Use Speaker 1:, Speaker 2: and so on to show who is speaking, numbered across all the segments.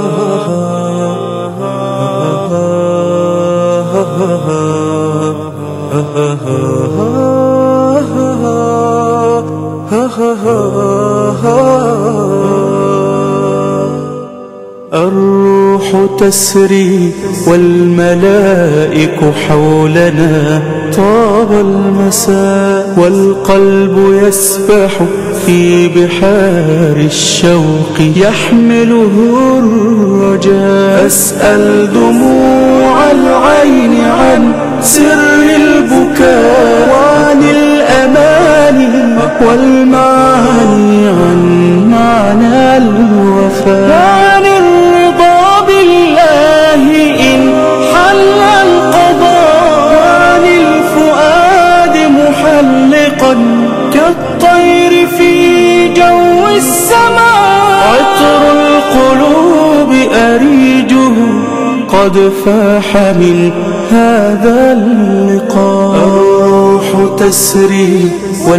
Speaker 1: الروح تسري والملائك حولنا طاب المساء والقلب يسبح في بحار الشوق يحمله الرجاء أسأل دموع العين عن سر البكاء وعن الأماني والمعاني عن معنى الوفاء عن الرضا بالله إن حل القضاء عن الفؤاد محلقا كالطير في جو السماء عطر القلوب أريجه قد فاح من هذا اللقاء الروح تسري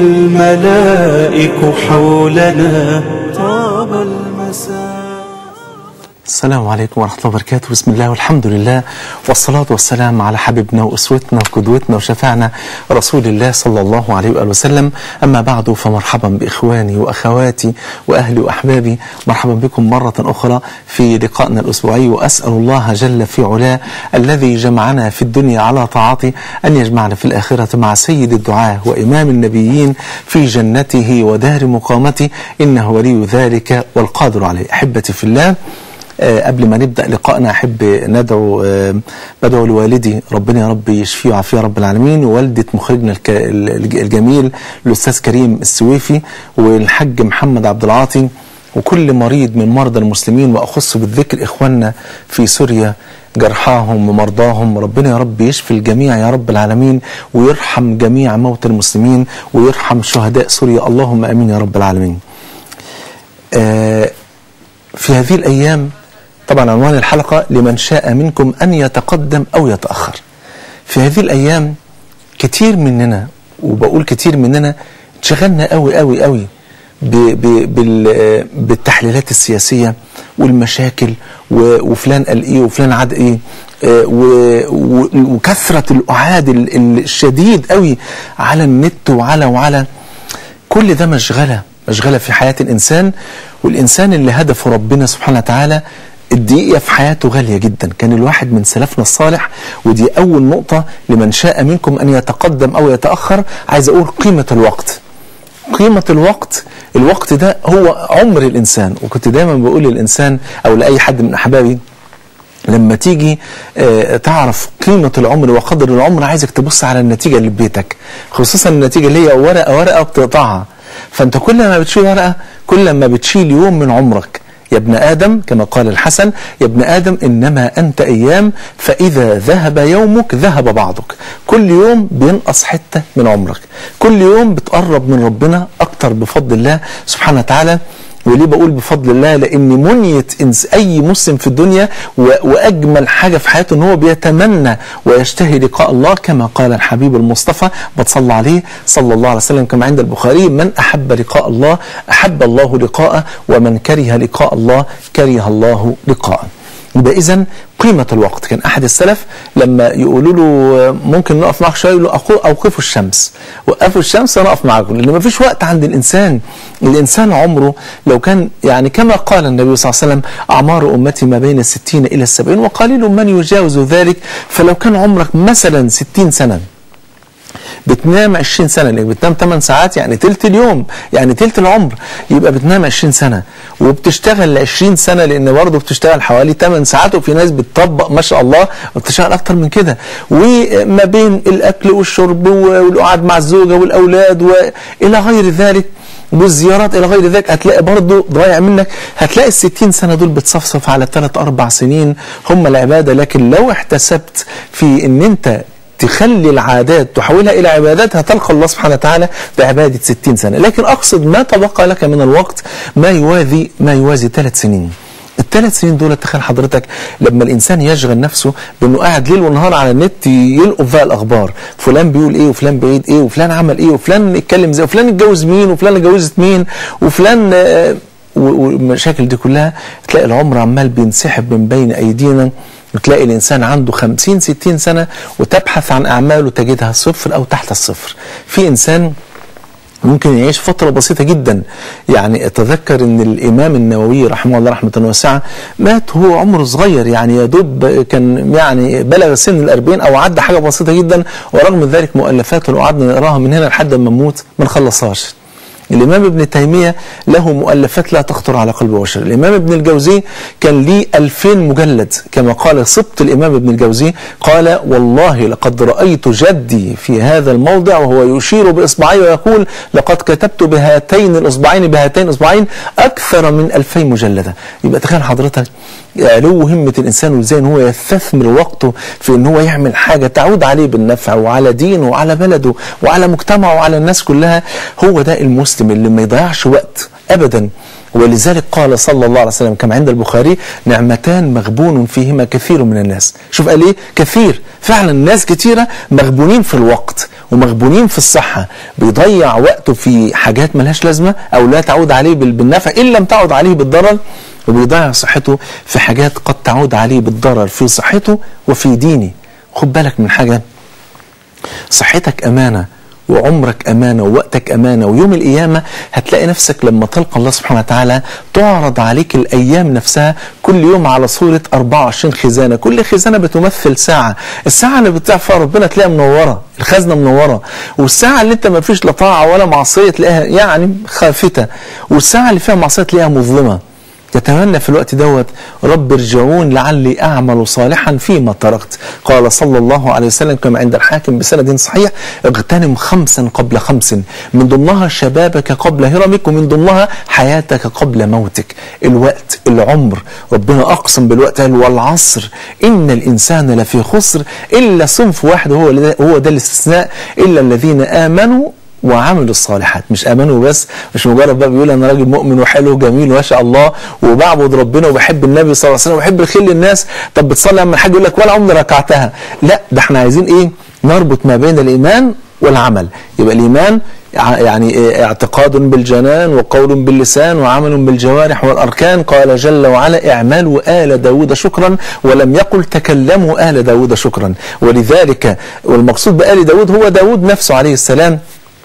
Speaker 1: والملائك حولنا طاب المساء
Speaker 2: السلام عليكم ورحمة الله وبركاته بسم الله والحمد لله والصلاة والسلام على حبيبنا وأسوتنا وقدوتنا وشفعنا رسول الله صلى الله عليه وآله وسلم أما بعد فمرحبا بإخواني وأخواتي وأهلي وأحبابي مرحبا بكم مرة أخرى في لقائنا الأسبوعي وأسأل الله جل في علاه الذي جمعنا في الدنيا على طاعته أن يجمعنا في الآخرة مع سيد الدعاة وإمام النبيين في جنته ودار مقامته إنه ولي ذلك والقادر عليه أحبتي في الله آه، قبل ما نبدا لقائنا احب ندعو آه، بدعو لوالدي ربنا يا رب يشفيه ويعافيه يا رب العالمين ووالده مخرجنا الك- الج- الجميل الاستاذ كريم السويفي والحاج محمد عبد العاطي وكل مريض من مرضى المسلمين واخص بالذكر اخواننا في سوريا جرحاهم ومرضاهم ربنا يا رب يشفي الجميع يا رب العالمين ويرحم جميع موتى المسلمين ويرحم شهداء سوريا اللهم امين يا رب العالمين. آه في هذه الأيام طبعا عنوان الحلقة لمن شاء منكم أن يتقدم أو يتأخر في هذه الأيام كتير مننا وبقول كتير مننا اتشغلنا قوي قوي قوي ب ب بال بالتحليلات السياسية والمشاكل و- وفلان قال ايه وفلان عاد ايه آه، و- و- وكثرة الأعاد ال- ال- الشديد قوي على النت وعلى وعلى كل ده مشغلة مشغلة في حياة الإنسان والإنسان اللي هدفه ربنا سبحانه وتعالى الدقيقة في حياته غالية جدا كان الواحد من سلفنا الصالح ودي أول نقطة لمن شاء منكم أن يتقدم أو يتأخر عايز أقول قيمة الوقت قيمة الوقت الوقت ده هو عمر الإنسان وكنت دايما بقول للإنسان أو لأي حد من أحبابي لما تيجي آه، تعرف قيمة العمر وقدر العمر عايزك تبص على النتيجة اللي في بيتك خصوصا النتيجة اللي هي ورقة ورقة بتقطعها فانت كل ما بتشيل ورقة كل ما بتشيل يوم من عمرك يا ابن آدم كما قال الحسن يا ابن آدم إنما أنت أيام فإذا ذهب يومك ذهب بعضك كل يوم بينقص حتة من عمرك كل يوم بتقرب من ربنا أكتر بفضل الله سبحانه وتعالى وليه بقول بفضل الله لان منيه إنس اي مسلم في الدنيا و- واجمل حاجه في حياته ان هو بيتمنى ويشتهي لقاء الله كما قال الحبيب المصطفى بتصلى عليه صلى الله عليه وسلم كما عند البخاري من احب لقاء الله احب الله لقاءه ومن كره لقاء الله كره الله لقاءه يبقى اذا قيمة الوقت كان أحد السلف لما يقولوا له ممكن نقف معك شوية يقول له أخو- أوقفوا الشمس وقفوا الشمس أنا أقف معاكم لأن ما فيش وقت عند الإنسان الإنسان عمره لو كان يعني كما قال النبي صلى الله عليه وسلم أعمار أمتي ما بين الستين إلى السبعين وقليل من يجاوز ذلك فلو كان عمرك مثلا ستين سنة بتنام 20 سنة لأنك بتنام 8 ساعات يعني تلت اليوم يعني تلت العمر يبقى بتنام 20 سنة وبتشتغل 20 سنة لأن برضه بتشتغل حوالي 8 ساعات وفي ناس بتطبق ما شاء الله وبتشتغل أكتر من كده وما بين الأكل والشرب والقعد مع الزوجة والأولاد وإلى غير ذلك والزيارات الى غير ذلك هتلاقي برضه ضايع منك هتلاقي ال 60 سنه دول بتصفصف على ثلاث اربع سنين هم العباده لكن لو احتسبت في ان انت تخلي العادات تحولها الى عبادات هتلقى الله سبحانه وتعالى بعباده 60 سنه لكن اقصد ما تبقى لك من الوقت ما يوازي ما يوازي ثلاث سنين الثلاث سنين دول تخيل حضرتك لما الانسان يشغل نفسه بانه قاعد ليل ونهار على النت يلقف بقى الاخبار فلان بيقول ايه وفلان بعيد ايه وفلان عمل ايه وفلان اتكلم ازاي وفلان اتجوز مين وفلان اتجوزت مين وفلان آه، و- والمشاكل دي كلها تلاقي العمر عمال بينسحب من بين ايدينا وتلاقي الانسان عنده 50 60 سنه وتبحث عن اعماله تجدها صفر او تحت الصفر في انسان ممكن يعيش فترة بسيطة جدا يعني اتذكر ان الامام النووي رحمه الله رحمة واسعة مات هو عمره صغير يعني يا دوب كان يعني بلغ سن الأربعين او عدى حاجة بسيطة جدا ورغم ذلك مؤلفاته لو قعدنا نقراها من هنا لحد ما نموت ما نخلصهاش الإمام ابن تيمية له مؤلفات لا تخطر على قلب بشر الإمام ابن الجوزي كان ليه ألفين مجلد كما قال سبط الإمام ابن الجوزي قال والله لقد رأيت جدي في هذا الموضع وهو يشير بإصبعيه ويقول لقد كتبت بهاتين الإصبعين بهاتين الإصبعين أكثر من ألفين مجلدة يبقى تخيل حضرتك علو همة الإنسان وإزاي إن هو يستثمر وقته في إن هو يعمل حاجة تعود عليه بالنفع وعلى دينه وعلى بلده وعلى مجتمعه وعلى الناس كلها هو ده المسلم اللي ما يضيعش وقت أبدا ولذلك قال صلى الله عليه وسلم كما عند البخاري نعمتان مغبون فيهما كثير من الناس شوف قال ايه كثير فعلا ناس كثيرة مغبونين في الوقت ومغبونين في الصحة بيضيع وقته في حاجات ملهاش لازمة أو لا تعود عليه بال- بالنفع إن لم تعود عليه بالضرر وبيضيع صحته في حاجات قد تعود عليه بالضرر في صحته وفي دينه خد بالك من حاجة صحتك أمانة وعمرك أمانة ووقتك أمانة ويوم القيامة هتلاقي نفسك لما تلقى الله سبحانه وتعالى تعرض عليك الأيام نفسها كل يوم على صورة 24 خزانة كل خزانة بتمثل ساعة الساعة اللي بتطيع فيها ربنا تلاقيها منورة الخزنة منورة والساعة اللي انت ما فيش لا طاعة ولا معصية تلاقيها يعني خافتة والساعة اللي فيها معصية تلاقيها مظلمة يتمنى في الوقت دوت رب ارجعون لعلي أعمل صالحا فيما تركت قال صلى الله عليه وسلم كما عند الحاكم بسند صحيح اغتنم خمسا قبل خمس من ضمنها شبابك قبل هرمك ومن ضمنها حياتك قبل موتك الوقت العمر ربنا أقسم بالوقت قال والعصر إن الإنسان لفي خسر إلا صنف واحد هو هو ده الاستثناء إلا الذين آمنوا وعملوا الصالحات مش امنوا بس مش مجرد بقى بيقول انا راجل مؤمن وحلو وجميل ما شاء الله وبعبد ربنا وبحب النبي صلى الله عليه وسلم وبحب الخير للناس طب بتصلي اما الحاج يقول لك ولا عمري ركعتها لا ده احنا عايزين ايه نربط ما بين الايمان والعمل يبقى الايمان ع- يعني إيه اعتقاد بالجنان وقول باللسان وعمل بالجوارح والاركان قال جل وعلا اعملوا ال داود شكرا ولم يقل تكلموا ال داود شكرا ولذلك والمقصود بال داود هو داود نفسه عليه السلام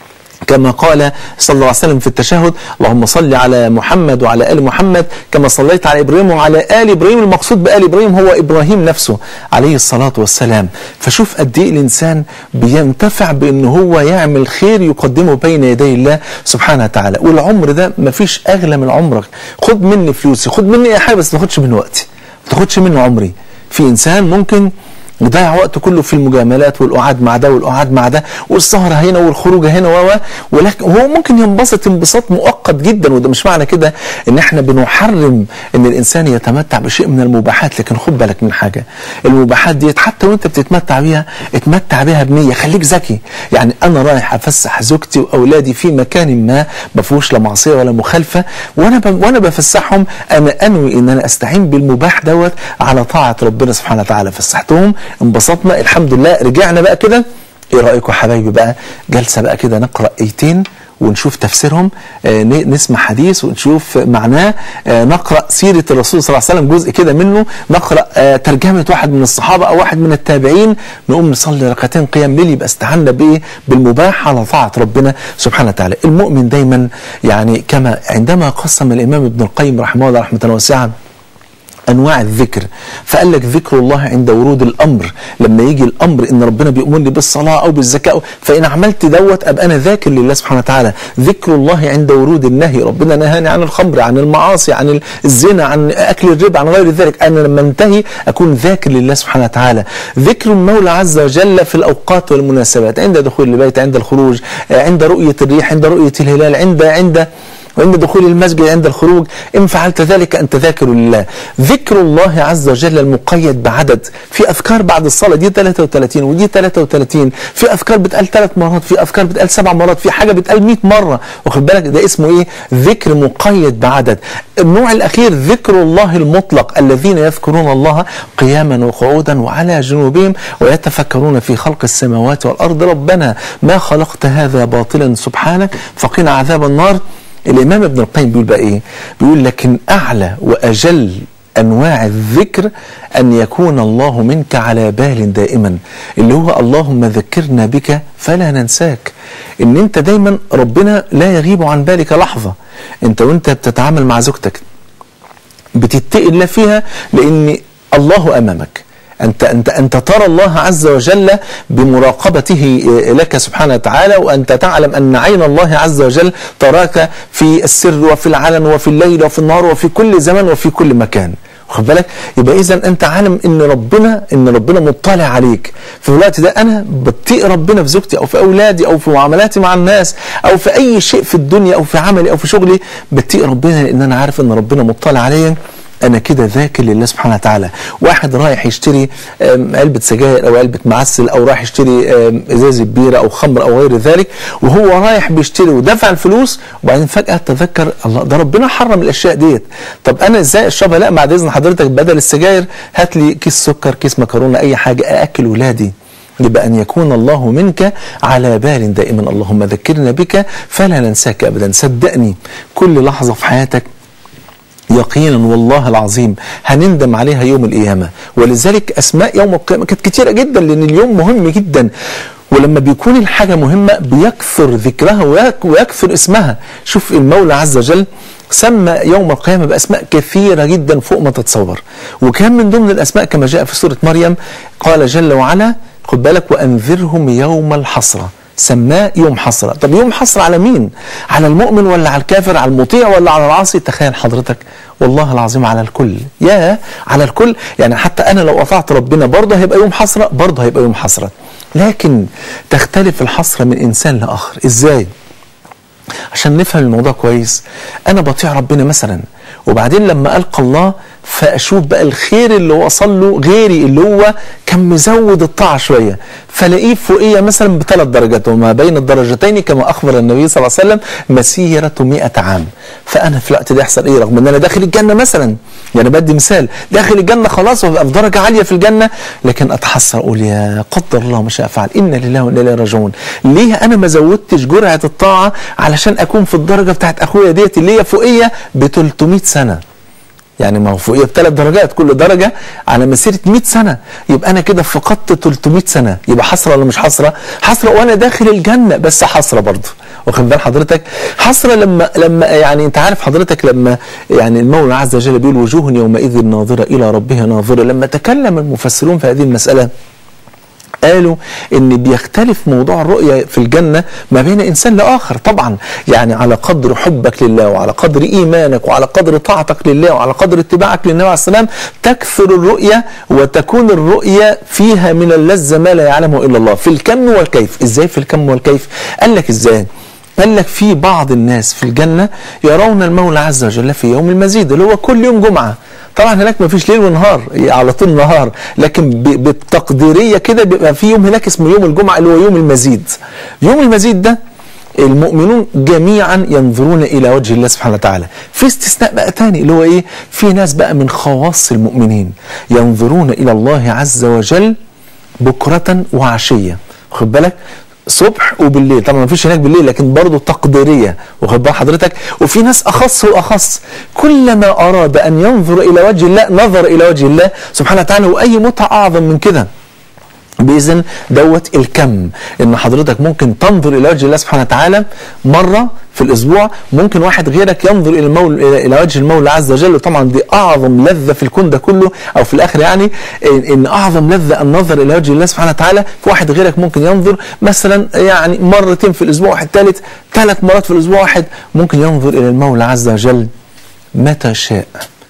Speaker 2: كما قال صلى الله عليه وسلم في التشهد اللهم صل على محمد وعلى ال محمد كما صليت على ابراهيم وعلى ال ابراهيم المقصود بال ابراهيم هو ابراهيم نفسه عليه الصلاه والسلام فشوف قد ايه الانسان بينتفع بان هو يعمل خير يقدمه بين يدي الله سبحانه وتعالى والعمر ده مفيش اغلى من عمرك خد مني فلوسي خد مني اي حاجه بس ما تاخدش من وقتي ما تاخدش منه عمري في انسان ممكن يضيع وقته كله في المجاملات والقعاد مع ده والقعاد مع ده والسهرة هنا والخروج هنا و ولكن هو ممكن ينبسط انبساط مؤقت جدا وده مش معنى كده ان احنا بنحرم ان الانسان يتمتع بشيء من المباحات لكن خد بالك من حاجة المباحات ديت حتى وانت بتتمتع بيها اتمتع بيها بنية خليك ذكي يعني انا رايح افسح زوجتي واولادي في مكان ما ما فيهوش لا معصية ولا مخالفة وانا ب... وانا بفسحهم انا انوي ان انا استعين بالمباح دوت على طاعة ربنا سبحانه وتعالى فسحتهم انبسطنا الحمد لله رجعنا بقى كده ايه رايكم يا حبايبي بقى جلسه بقى كده نقرا ايتين ونشوف تفسيرهم آه ن- نسمع حديث ونشوف معناه آه نقرا سيره الرسول صلى الله عليه وسلم جزء كده منه نقرا آه ترجمه واحد من الصحابه او واحد من التابعين نقوم نصلي ركعتين قيام ليل يبقى استعنا بايه بالمباح على طاعه ربنا سبحانه وتعالى المؤمن دايما يعني كما عندما قسم الامام ابن القيم رحمه الله رحمه واسعه انواع الذكر فقال لك ذكر الله عند ورود الامر لما يجي الامر ان ربنا بيامرني بالصلاه او بالزكاه فان عملت دوت ابقى انا ذاكر لله سبحانه وتعالى ذكر الله عند ورود النهي ربنا نهاني عن الخمر عن المعاصي عن الزنا عن اكل الربا عن غير ذلك انا لما انتهي اكون ذاكر لله سبحانه وتعالى ذكر المولى عز وجل في الاوقات والمناسبات عند دخول البيت عند الخروج عند رؤيه الريح عند رؤيه الهلال عند عند وعند دخول المسجد عند الخروج إن فعلت ذلك أنت ذاكر لله ذكر الله عز وجل المقيد بعدد في أذكار بعد الصلاة دي 33 ودي 33 في أذكار بتقال ثلاث مرات في أذكار بتقال سبع مرات في حاجة بتقال 100 مرة واخد بالك ده اسمه إيه ذكر مقيد بعدد النوع الأخير ذكر الله المطلق الذين يذكرون الله قياما وقعودا وعلى جنوبهم ويتفكرون في خلق السماوات والأرض ربنا ما خلقت هذا باطلا سبحانك فقنا عذاب النار الإمام ابن القيم بيقول بقى إيه بيقول لكن أعلى وأجل أنواع الذكر أن يكون الله منك على بال دائما اللي هو اللهم ذكرنا بك فلا ننساك إن أنت دايما ربنا لا يغيب عن بالك لحظة أنت وأنت بتتعامل مع زوجتك بتتقي الله فيها لأن الله أمامك أنت أنت أنت ترى الله عز وجل بمراقبته لك سبحانه وتعالى وأنت تعلم أن عين الله عز وجل تراك في السر وفي العلن وفي الليل وفي النهار وفي كل زمان وفي كل مكان واخد بالك يبقى اذا انت عالم ان ربنا ان ربنا مطلع عليك في الوقت ده انا بتقي ربنا في زوجتي او في اولادي او في معاملاتي مع الناس او في اي شيء في الدنيا او في عملي او في شغلي بتقي ربنا لان انا عارف ان ربنا مطلع عليا انا كده ذاكر لله سبحانه وتعالى واحد رايح يشتري آم، علبه سجاير او علبه معسل او رايح يشتري آم، ازازه بيره او خمر او غير ذلك وهو رايح بيشتري ودفع الفلوس وبعدين فجاه تذكر الله ده ربنا حرم الاشياء ديت طب انا ازاي اشربها لا بعد اذن حضرتك بدل السجاير هات لي كيس سكر كيس مكرونه اي حاجه ااكل ولادي يبقى أن يكون الله منك على بال دائما اللهم ذكرنا بك فلا ننساك أبدا صدقني كل لحظة في حياتك يقينا والله العظيم هنندم عليها يوم القيامة ولذلك أسماء يوم القيامة كانت كتيرة جدا لأن اليوم مهم جدا ولما بيكون الحاجة مهمة بيكثر ذكرها ويك- ويكثر اسمها شوف المولى عز وجل سمى يوم القيامة بأسماء كثيرة جدا فوق ما تتصور وكان من ضمن الأسماء كما جاء في سورة مريم قال جل وعلا خد بالك وأنذرهم يوم الحسرة سماه يوم حسرة طب يوم حسرة على مين على المؤمن ولا على الكافر على المطيع ولا على العاصي تخيل حضرتك والله العظيم على الكل يا على الكل يعني حتى أنا لو أطعت ربنا برضه هيبقى يوم حسرة برضه هيبقى يوم حسرة لكن تختلف الحسرة من إنسان لآخر إزاي عشان نفهم الموضوع كويس انا بطيع ربنا مثلا وبعدين لما القى الله فاشوف بقى الخير اللي وصل له غيري اللي هو كان مزود الطاعه شويه فلاقيه فوقيه مثلا بثلاث درجات وما بين الدرجتين كما اخبر النبي صلى الله عليه وسلم مسيره 100 عام فانا في الوقت ده يحصل ايه رغم ان انا داخل الجنه مثلا يعني بدي مثال داخل الجنه خلاص وابقى في درجه عاليه في الجنه لكن اتحسر اقول يا قدر الله ما شاء فعل انا لله وانا اليه راجعون ليه انا ما زودتش جرعه الطاعه علشان اكون في الدرجه بتاعت اخويا ديت اللي هي فوقيه ب 300 سنه يعني ما هو فوقيه بثلاث درجات كل درجه على مسيره 100 سنه يبقى انا كده فقدت 300 سنه يبقى حسره ولا مش حسره؟ حسره وانا داخل الجنه بس حسره برضه واخد بال حضرتك؟ حسره لما لما يعني انت عارف حضرتك لما يعني المولى عز وجل بيقول وجوه يومئذ ناظره الى ربها ناظره لما تكلم المفسرون في هذه المساله قالوا ان بيختلف موضوع الرؤيه في الجنه ما بين انسان لاخر طبعا يعني على قدر حبك لله وعلى قدر ايمانك وعلى قدر طاعتك لله وعلى قدر اتباعك للنبي عليه السلام تكثر الرؤيه وتكون الرؤيه فيها من اللذه ما لا يعلمه الا الله في الكم والكيف ازاي في الكم والكيف قال لك ازاي قال لك في بعض الناس في الجنه يرون المولى عز وجل في يوم المزيد اللي هو كل يوم جمعه طبعا هناك ما فيش ليل ونهار على طول نهار لكن ب- بالتقديريه كده بيبقى في يوم هناك اسمه يوم الجمعه اللي هو يوم المزيد يوم المزيد ده المؤمنون جميعا ينظرون الى وجه الله سبحانه وتعالى في استثناء بقى تاني اللي هو ايه في ناس بقى من خواص المؤمنين ينظرون الى الله عز وجل بكرة وعشية خد بالك صبح وبالليل طبعا ما فيش هناك بالليل لكن برضه تقديريه واخد بال حضرتك وفي ناس اخص واخص كلما اراد ان ينظر الى وجه الله نظر الى وجه الله سبحانه وتعالى واي متعه اعظم من كده باذن دوت الكم ان حضرتك ممكن تنظر الى وجه الله سبحانه وتعالى مره في الاسبوع ممكن واحد غيرك ينظر الى المول الى إلى وجه المولى عز وجل وطبعا دي اعظم لذه في الكون ده كله او في الاخر يعني ان إن اعظم لذه النظر الى وجه الله سبحانه وتعالى في واحد غيرك ممكن ينظر مثلا يعني مرتين في الاسبوع واحد ثالث ثلاث مرات في الاسبوع واحد ممكن ينظر الى المولى عز وجل متى شاء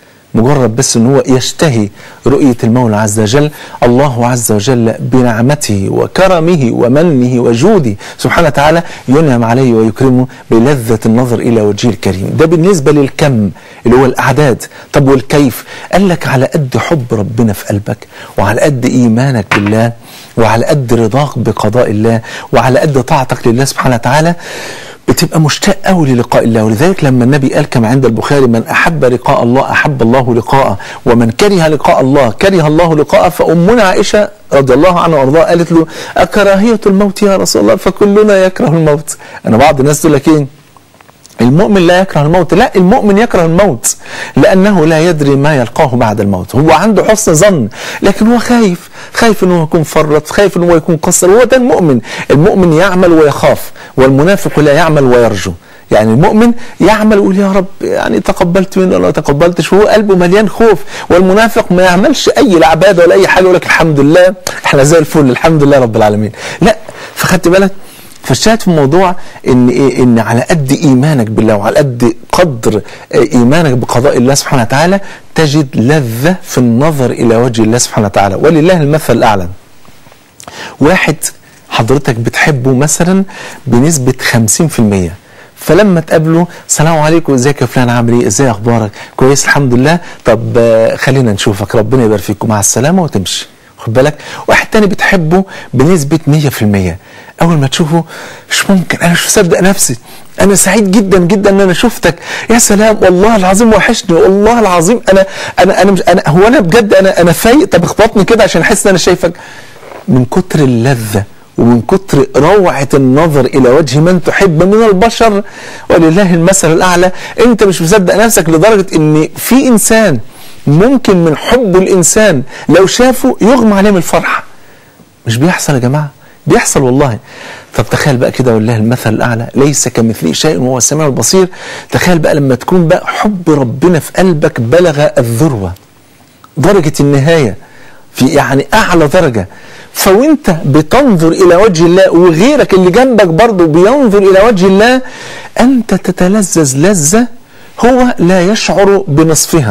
Speaker 2: مجرد بس ان هو يشتهي رؤية المولى عز وجل الله عز وجل بنعمته وكرمه ومنه وجوده سبحانه وتعالى ينعم عليه ويكرمه بلذة النظر إلى وجهه الكريم ده بالنسبة للكم اللي هو الأعداد طب والكيف قال لك على قد حب ربنا في قلبك وعلى قد إيمانك بالله وعلى قد رضاك بقضاء الله وعلى قد طاعتك لله سبحانه وتعالى بتبقى مشتاق قوي للقاء الله ولذلك لما النبي قال كما عند البخاري من احب لقاء الله احب الله لقاءه ومن كره لقاء الله كره الله لقاءه فامنا عائشه رضي الله عنها وارضاها قالت له اكراهيه الموت يا رسول الله فكلنا يكره الموت انا بعض الناس تقول لك ايه المؤمن لا يكره الموت لا المؤمن يكره الموت لأنه لا يدري ما يلقاه بعد الموت هو عنده حسن ظن لكن هو خايف خايف أنه يكون فرط خايف أنه يكون قصر هو ده المؤمن المؤمن يعمل ويخاف والمنافق لا يعمل ويرجو يعني المؤمن يعمل ويقول يا رب يعني تقبلت منه ولا ما تقبلتش وهو قلبه مليان خوف والمنافق ما يعملش اي لا عباده ولا اي حاجه يقول لك الحمد لله احنا زي الفل الحمد لله رب العالمين لا فخدت بالك فالشاهد في الموضوع ان ايه ان على قد ايمانك بالله وعلى قد قدر ايمانك بقضاء الله سبحانه وتعالى تجد لذه في النظر الى وجه الله سبحانه وتعالى ولله المثل الاعلى واحد حضرتك بتحبه مثلا بنسبه 50% فلما تقابله السلام عليكم ازيك يا فلان عامل ايه ازاي اخبارك كويس الحمد لله طب آه، خلينا نشوفك ربنا يبارك فيك مع السلامه وتمشي خد بالك واحد تاني بتحبه بنسبه 100% اول ما تشوفه مش ممكن انا مش مصدق نفسي انا سعيد جدا جدا ان انا شفتك يا سلام والله العظيم وحشني والله العظيم انا انا انا, مش أنا هو انا بجد انا انا فايق طب اخبطني كده عشان احس ان انا شايفك من كتر اللذه ومن كتر روعة النظر إلى وجه من تحب من البشر ولله المثل الأعلى أنت مش مصدق نفسك لدرجة أن في إنسان ممكن من حبه الإنسان لو شافه يغمى عليه من الفرحة مش بيحصل يا جماعة بيحصل والله طب تخيل بقى كده والله المثل الأعلى ليس كمثله شيء وهو السميع البصير تخيل بقى لما تكون بقى حب ربنا في قلبك بلغ الذروة درجة النهاية في يعني أعلى درجة فوانت بتنظر إلى وجه الله وغيرك اللي جنبك برضه بينظر إلى وجه الله أنت تتلذذ لذة هو لا يشعر بنصفها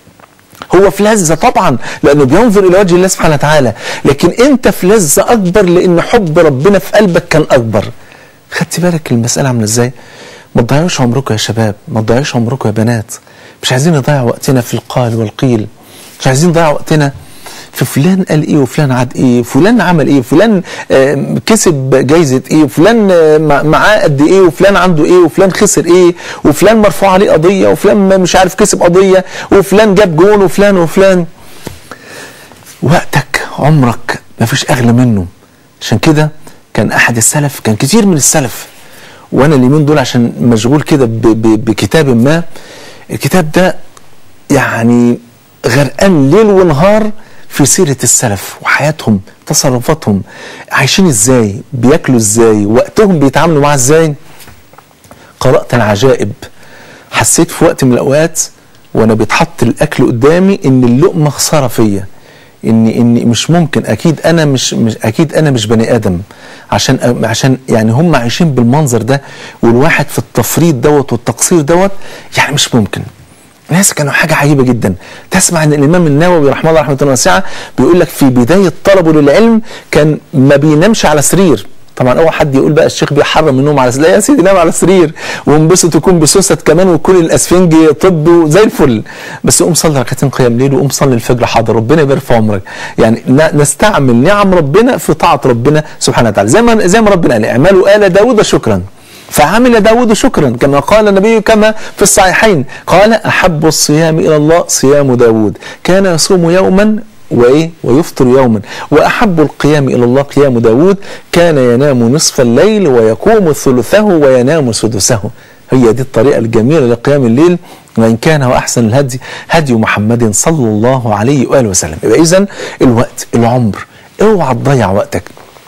Speaker 2: هو في لذة طبعا لأنه بينظر إلى وجه الله سبحانه وتعالى لكن أنت في لذة أكبر لأن حب ربنا في قلبك كان أكبر خدت بالك المسألة عاملة إزاي ما تضيعوش عمركم يا شباب ما تضيعوش عمركم يا بنات مش عايزين نضيع وقتنا في القال والقيل مش عايزين نضيع وقتنا في فلان قال ايه وفلان عاد ايه فلان عمل ايه فلان آه، كسب جايزه ايه فلان آه، مع- معاه قد ايه وفلان عنده ايه وفلان خسر ايه وفلان مرفوع عليه قضيه وفلان ما مش عارف كسب قضيه وفلان جاب جون وفلان وفلان وقتك عمرك ما فيش اغلى منه عشان كده كان احد السلف كان كتير من السلف وانا اليومين دول عشان مشغول كده ب- ب- بكتاب ما الكتاب ده يعني غرقان ليل ونهار في سيرة السلف وحياتهم تصرفاتهم عايشين ازاي بياكلوا ازاي وقتهم بيتعاملوا معاه ازاي قرأت العجائب حسيت في وقت من الأوقات وأنا بيتحط الأكل قدامي إن اللقمة خسارة فيا إن إن مش ممكن أكيد أنا مش, مش أكيد أنا مش بني آدم عشان عشان يعني هم عايشين بالمنظر ده والواحد في التفريط دوت والتقصير دوت يعني مش ممكن ناس كانوا حاجة عجيبة جدا تسمع ان الامام النووي رحمه الله رحمه الله واسعة بيقول لك في بداية طلبه للعلم كان ما بينامش على سرير طبعا اول حد يقول بقى الشيخ بيحرم النوم على سرير لا يا سيدي نام على سرير وانبسط ويكون بسوست كمان ويكون الاسفنج طب زي الفل بس قوم صلي ركعتين قيام ليل وقوم صلي الفجر حاضر ربنا يبارك في عمرك يعني ن- نستعمل نعم ربنا في طاعه ربنا سبحانه وتعالى زي ما زي ما ربنا قال اعملوا ال داود شكرا فعمل داود شكرا كما قال النبي كما في الصحيحين قال أحب الصيام إلى الله صيام داود كان يصوم يوما وإيه ويفطر يوما وأحب القيام إلى الله قيام داود كان ينام نصف الليل ويقوم ثلثه وينام سدسه هي دي الطريقة الجميلة لقيام الليل وإن كان هو أحسن الهدي هدي محمد صلى الله عليه وآله وسلم يبقى إذن الوقت العمر اوعى تضيع وقتك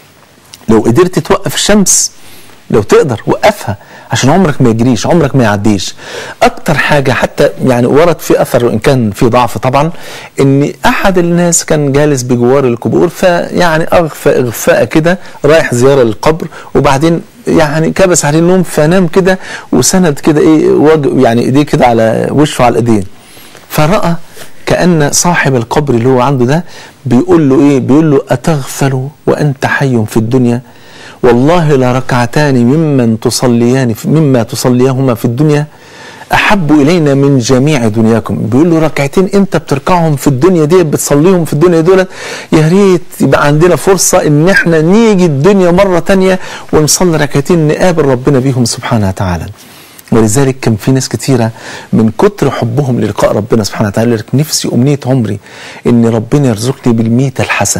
Speaker 2: لو قدرت توقف الشمس لو تقدر وقفها عشان عمرك ما يجريش عمرك ما يعديش اكتر حاجة حتى يعني ورد في اثر وان كان في ضعف طبعا ان احد الناس كان جالس بجوار القبور فيعني اغفى اغفاء كده رايح زيارة للقبر وبعدين يعني كبس عليه النوم فنام كده وسند كده ايه وجه يعني ايديه كده على وشه على الايدين فرأى كأن صاحب القبر اللي هو عنده ده بيقول له ايه بيقول له أتغفل وأنت حي في الدنيا والله لركعتان ممن تصليان مما تصليهما في الدنيا أحب إلينا من جميع دنياكم بيقول له ركعتين أنت بتركعهم في الدنيا دي بتصليهم في الدنيا دولت يا ريت يبقى عندنا فرصة إن إحنا نيجي الدنيا مرة تانية ونصلي ركعتين نقابل ربنا بيهم سبحانه وتعالى ولذلك كان في ناس كتيرة من كتر حبهم للقاء ربنا سبحانه وتعالى يقول لك نفسي أمنية عمري إن ربنا يرزقني بالميتة الحسنة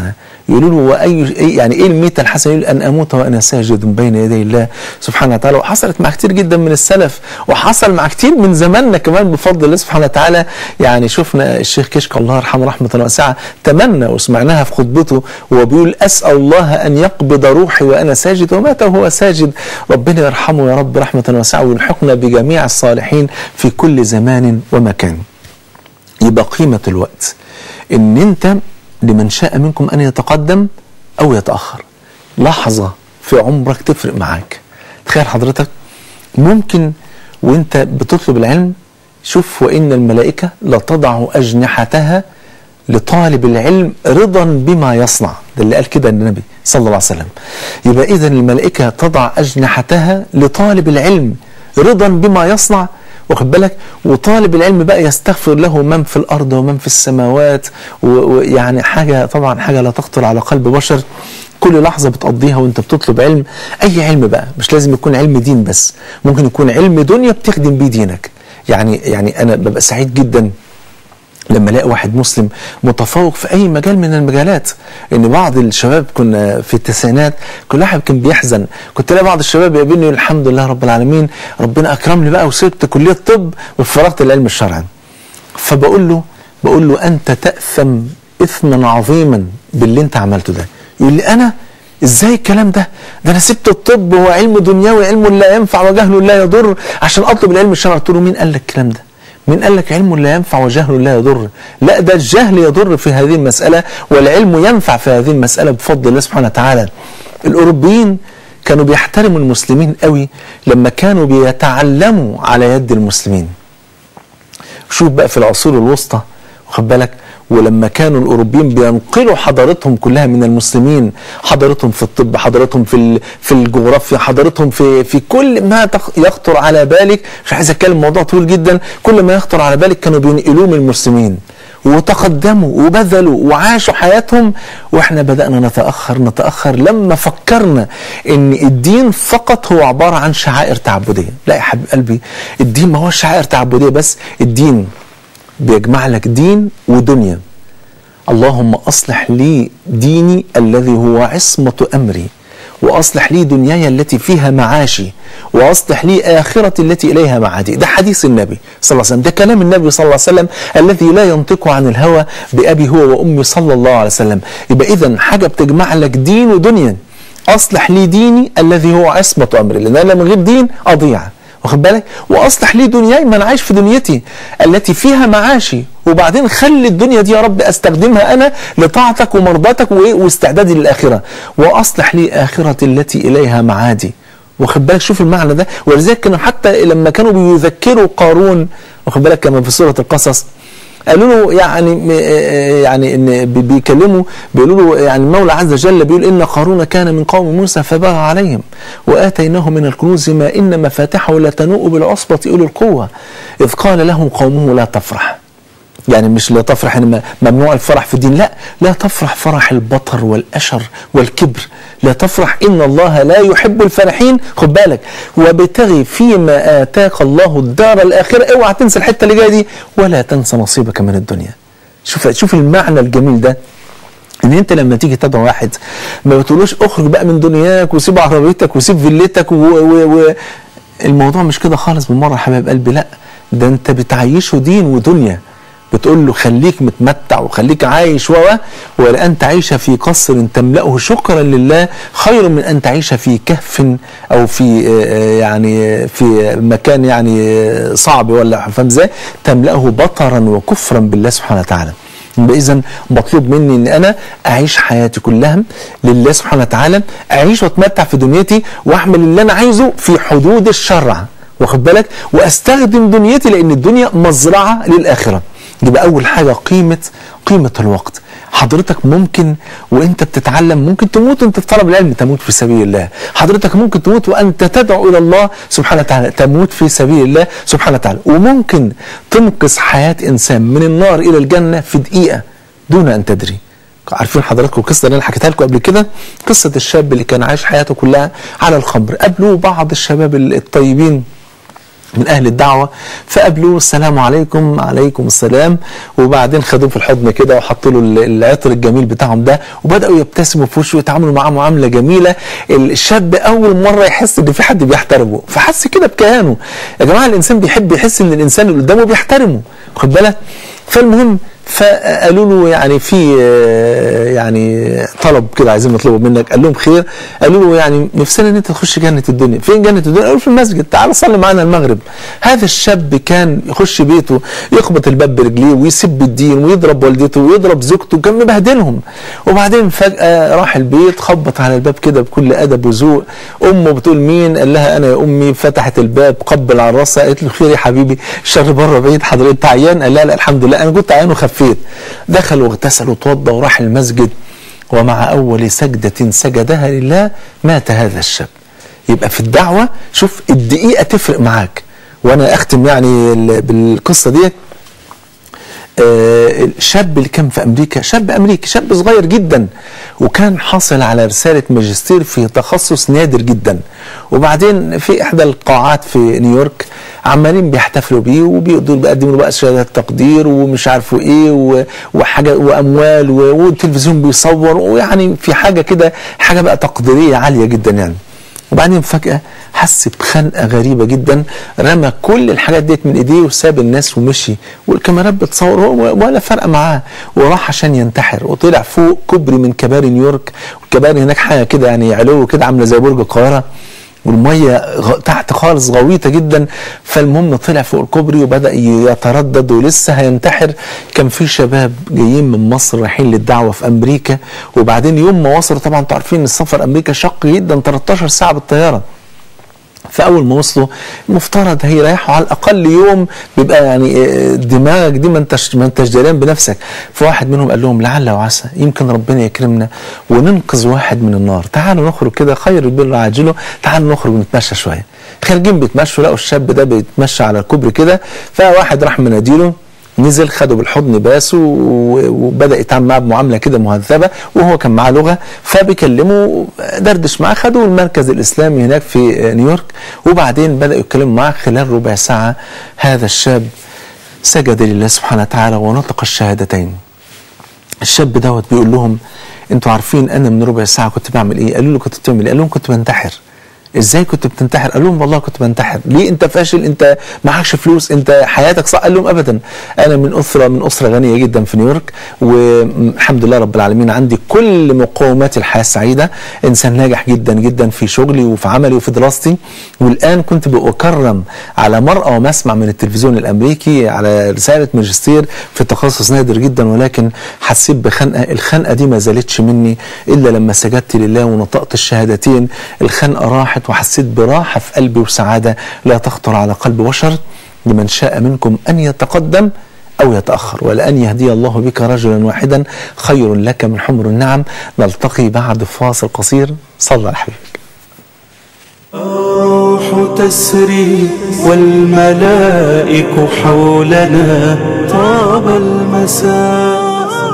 Speaker 2: يقولوا له واي إيه- يعني ايه الميتة الحسنه يقول ان اموت وانا ساجد بين يدي الله سبحانه وتعالى وحصلت مع كتير جدا من السلف وحصل مع كتير من زماننا كمان بفضل الله سبحانه وتعالى يعني شفنا الشيخ كشك الله يرحمه رحمه واسعه تمنى وسمعناها في خطبته وهو بيقول اسال الله ان يقبض روحي وانا ساجد ومات وهو ساجد ربنا يرحمه يا رب رحمه واسعه ويلحقنا بجميع الصالحين في كل زمان ومكان يبقى قيمة الوقت ان انت لمن شاء منكم ان يتقدم او يتأخر لحظة في عمرك تفرق معاك تخيل حضرتك ممكن وانت بتطلب العلم شوف وان الملائكة لتضع اجنحتها لطالب العلم رضا بما يصنع ده اللي قال كده النبي صلى الله عليه وسلم يبقى اذا الملائكة تضع اجنحتها لطالب العلم رضا بما يصنع واخد بالك وطالب العلم بقى يستغفر له من في الارض ومن في السماوات و- ويعني حاجه طبعا حاجه لا تخطر على قلب بشر كل لحظه بتقضيها وانت بتطلب علم اي علم بقى مش لازم يكون علم دين بس ممكن يكون علم دنيا بتخدم بيه دينك يعني يعني انا ببقى سعيد جدا لما الاقي واحد مسلم متفوق في اي مجال من المجالات ان بعض الشباب كنا في التسعينات كل واحد كان بيحزن كنت الاقي بعض الشباب يقابلني يقول الحمد لله رب العالمين ربنا اكرمني بقى وسبت كليه الطب وفرغت العلم الشرعي فبقول له بقول له انت تاثم اثما عظيما باللي انت عملته ده يقول لي انا ازاي الكلام ده ده انا سبت الطب هو علم دنيوي علم لا ينفع وجهل لا يضر عشان اطلب العلم الشرعي قلت له مين قال لك الكلام ده مين قال لك علم لا ينفع وجهل لا يضر لا ده الجهل يضر في هذه المسألة والعلم ينفع في هذه المسألة بفضل الله سبحانه وتعالى الأوروبيين كانوا بيحترموا المسلمين قوي لما كانوا بيتعلموا على يد المسلمين شوف بقى في العصور الوسطى واخد بالك ولما كانوا الاوروبيين بينقلوا حضارتهم كلها من المسلمين حضارتهم في الطب حضارتهم في ال- في الجغرافيا حضارتهم في في كل ما تخ- يخطر على بالك مش عايز اتكلم موضوع طويل جدا كل ما يخطر على بالك كانوا بينقلوه من المسلمين وتقدموا وبذلوا وعاشوا حياتهم واحنا بدأنا نتأخر نتأخر لما فكرنا ان الدين فقط هو عبارة عن شعائر تعبدية لا يا حبيب قلبي الدين ما هو شعائر تعبدية بس الدين بيجمع لك دين ودنيا اللهم اصلح لي ديني الذي هو عصمة امري واصلح لي دنياي التي فيها معاشي واصلح لي اخرتي التي اليها معادي ده حديث النبي صلى الله عليه وسلم ده كلام النبي صلى الله عليه وسلم الذي لا ينطق عن الهوى بابي هو وامي صلى الله عليه وسلم يبقى اذا حاجه بتجمع لك دين ودنيا اصلح لي ديني الذي هو عصمة امري لان انا من غير دين اضيع واخد بالك واصلح لي دنياي ما انا عايش في دنيتي التي فيها معاشي وبعدين خلي الدنيا دي يا رب استخدمها انا لطاعتك ومرضاتك وإيه؟ واستعدادي للاخره واصلح لي اخرتي التي اليها معادي واخد بالك شوف المعنى ده ولذلك كانوا حتى لما كانوا بيذكروا قارون واخد بالك كما في سوره القصص قالوا له يعني م- آه يعني ان بي- بيكلموا بيقولوا له يعني المولى عز وجل بيقول ان قارون كان من قوم موسى فبغى عليهم واتيناه من الكنوز ما ان مفاتحه لتنوء بالعصبه اولي القوه اذ قال له قومه لا تفرح يعني مش لا تفرح ان م- ممنوع الفرح في الدين لا لا تفرح فرح البطر والاشر والكبر لا تفرح ان الله لا يحب الفرحين خد بالك وابتغي فيما اتاك الله الدار الاخره اوعى تنسى الحته اللي جايه دي ولا تنسى نصيبك من الدنيا شوف شوف المعنى الجميل ده ان انت لما تيجي تدعو واحد ما بتقولوش اخرج بقى من دنياك وسيب عربيتك وسيب فيلتك و, و, و الموضوع مش كده خالص بالمره يا حبايب قلبي لا ده انت بتعيشه دين ودنيا بتقول له خليك متمتع وخليك عايش و ولأن تعيش في قصر تملأه شكرا لله خير من أن تعيش في كهف أو في آه، آه، يعني في مكان يعني آه، صعب ولا فاهم ازاي تملأه بطرا وكفرا بالله سبحانه وتعالى يبقى اذا مطلوب مني ان انا اعيش حياتي كلها لله سبحانه وتعالى اعيش واتمتع في دنيتي واعمل اللي انا عايزه في حدود الشرع واخد بالك واستخدم دنيتي لان الدنيا مزرعه للاخره يبقى اول حاجه قيمه قيمه الوقت حضرتك ممكن وانت بتتعلم ممكن تموت وانت في طلب العلم تموت في سبيل الله حضرتك ممكن تموت وانت تدعو الى الله سبحانه وتعالى تموت في سبيل الله سبحانه وتعالى وممكن تنقذ حياه انسان من النار الى الجنه في دقيقه دون ان تدري عارفين حضراتكم القصه اللي انا حكيتها لكم قبل كده قصه الشاب اللي كان عايش حياته كلها على الخمر قابلوه بعض الشباب الطيبين من اهل الدعوه فقابلوه السلام عليكم عليكم السلام وبعدين خدوه في الحضن كده وحطوا له العطر الجميل بتاعهم ده وبداوا يبتسموا في وشه ويتعاملوا معاه معامله جميله الشاب اول مره يحس ان في حد بيحترمه فحس كده بكيانه يا جماعه الانسان بيحب يحس ان الانسان اللي قدامه بيحترمه خد بالك فالمهم فقالوا له يعني في آه، يعني طلب كده عايزين نطلبه منك قال لهم خير قالوا له يعني نفسنا ان انت تخش جنه الدنيا فين جنه الدنيا قالوا في المسجد تعال صلي معانا المغرب هذا الشاب كان يخش بيته يخبط الباب برجليه ويسب الدين ويضرب والدته ويضرب زوجته كان مبهدلهم وبعدين فجاه راح البيت خبط على الباب كده بكل ادب وذوق امه بتقول مين قال لها انا يا امي فتحت الباب قبل على راسها قالت له خير يا حبيبي الشر بره بعيد حضرتك انت عيان قال لا لا الحمد لله انا كنت عيان وخفيت دخل واغتسل وتوضى وراح المسجد ومع اول سجده سجدها لله مات هذا الشاب يبقى في الدعوه شوف الدقيقه تفرق معاك وانا اختم يعني ال- بالقصه ديت آه، الشاب اللي كان في امريكا شاب امريكي شاب صغير جدا وكان حاصل على رساله ماجستير في تخصص نادر جدا وبعدين في احدى القاعات في نيويورك عمالين بيحتفلوا بيه وبيقدروا بيقدموا له بقى شهادات تقدير ومش عارفوا ايه و- وحاجه واموال و- والتلفزيون بيصور ويعني في حاجه كده حاجه بقى تقديريه عاليه جدا يعني وبعدين فجأة حس بخنقة غريبة جدا رمى كل الحاجات ديت من ايديه وساب الناس ومشي والكاميرات بتصور هو ولا فرق معاه وراح عشان ينتحر وطلع فوق كوبري من كباري نيويورك والكباري هناك حاجة كده يعني علو كده عاملة زي برج القاهرة والميه غ... تحت خالص غويطه جدا فالمهم طلع فوق الكوبري وبدا يتردد ولسه هينتحر كان في شباب جايين من مصر رايحين للدعوه في امريكا وبعدين يوم ما وصلوا طبعا انتوا عارفين ان السفر امريكا شق جدا 13 ساعه بالطياره فاول ما وصلوا المفترض هيريحوا على الاقل يوم بيبقى يعني آه، دماغك دي ما انتش ما انتش دريان بنفسك فواحد منهم قال لهم لعل وعسى يمكن ربنا يكرمنا وننقذ واحد من النار تعالوا نخرج كده خير البر عاجله تعالوا نخرج ونتمشى شويه خارجين بيتمشوا لقوا الشاب ده بيتمشى على الكوبري كده فواحد راح مناديله نزل خده بالحضن باسه و- وبدا يتعامل معاه بمعامله كده مهذبه وهو كان معاه لغه فبيكلمه دردش معاه خده المركز الاسلامي هناك في نيويورك وبعدين بداوا يتكلموا معاه خلال ربع ساعه هذا الشاب سجد لله سبحانه وتعالى ونطق الشهادتين الشاب دوت بيقول لهم انتوا عارفين انا من ربع ساعه كنت بعمل ايه قالوا له كنت بتعمل ايه قال لهم كنت بنتحر ازاي كنت بتنتحر قال لهم والله كنت بنتحر ليه انت فاشل انت معكش فلوس انت حياتك صح قال لهم ابدا انا من اسره من اسره غنيه جدا في نيويورك والحمد لله رب العالمين عندي كل مقومات الحياه السعيده انسان ناجح جدا جدا في شغلي وفي عملي وفي دراستي والان كنت بأكرم على مرأى ومسمع من التلفزيون الامريكي على رساله ماجستير في تخصص نادر جدا ولكن حسيت بخنقه الخنقه دي ما زالتش مني الا لما سجدت لله ونطقت الشهادتين الخنقه راحت وحسيت براحه في قلبي وسعاده لا تخطر على قلب بشر لمن شاء منكم ان يتقدم أو يتأخر ولأن يهدي الله بك رجلا واحدا خير لك من حمر النعم نلتقي بعد فاصل قصير صلى على حبيبك
Speaker 1: الروح تسري والملائك حولنا طاب المساء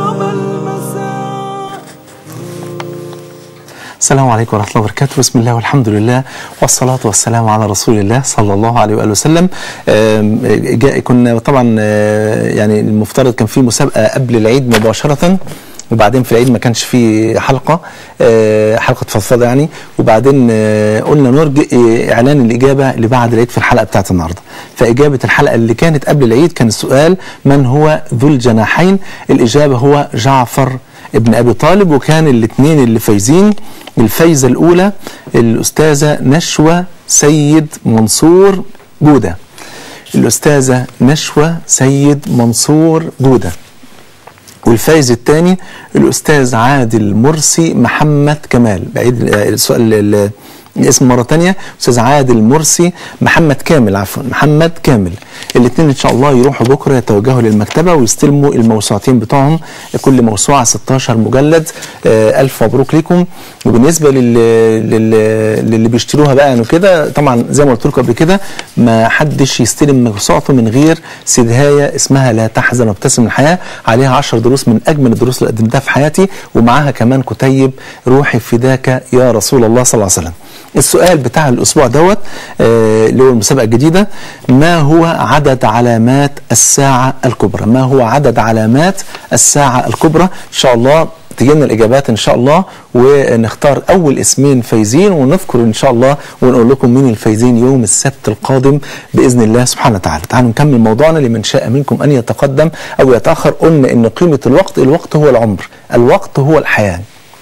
Speaker 2: السلام عليكم ورحمة الله وبركاته بسم الله والحمد لله والصلاة والسلام على رسول الله صلى الله عليه وآله وسلم آم، جاء كنا طبعا آه، يعني المفترض كان في مسابقة قبل العيد مباشرة وبعدين في العيد ما كانش في حلقة آه، حلقة فضفضة يعني وبعدين آه، قلنا نرجئ آه، إعلان الإجابة لبعد العيد في الحلقة بتاعت النهاردة فإجابة الحلقة اللي كانت قبل العيد كان السؤال من هو ذو الجناحين الإجابة هو جعفر ابن ابي طالب وكان الاثنين اللي فايزين الفايزه الاولى الاستاذه نشوى سيد منصور جوده الاستاذه نشوى سيد منصور جوده والفايز الثاني الاستاذ عادل مرسي محمد كمال بعيد آه، السؤال ال- الاسم مره ثانيه استاذ عادل مرسي محمد كامل عفوا محمد كامل الاثنين ان شاء الله يروحوا بكره يتوجهوا للمكتبه ويستلموا الموسوعتين بتوعهم كل موسوعه 16 مجلد آه، الف مبروك لكم وبالنسبه لل... لل... للي بيشتروها بقى يعني كده طبعا زي ما قلت لكم قبل كده ما حدش يستلم موسوعته من غير سدهايه اسمها لا تحزن وابتسم الحياه عليها 10 دروس من اجمل الدروس اللي قدمتها في حياتي ومعاها كمان كتيب روحي فداك يا رسول الله صلى الله عليه وسلم السؤال بتاع الاسبوع دوت آه، اللي هو المسابقه الجديده ما هو عدد علامات الساعه الكبرى ما هو عدد علامات الساعه الكبرى ان شاء الله تجي لنا الاجابات ان شاء الله ونختار اول اسمين فايزين ونذكر ان شاء الله ونقول لكم مين الفايزين يوم السبت القادم باذن الله سبحانه وتعالى. تعالوا نكمل موضوعنا لمن شاء منكم ان يتقدم او يتاخر قلنا ان قيمه الوقت الوقت هو العمر، الوقت هو الحياه.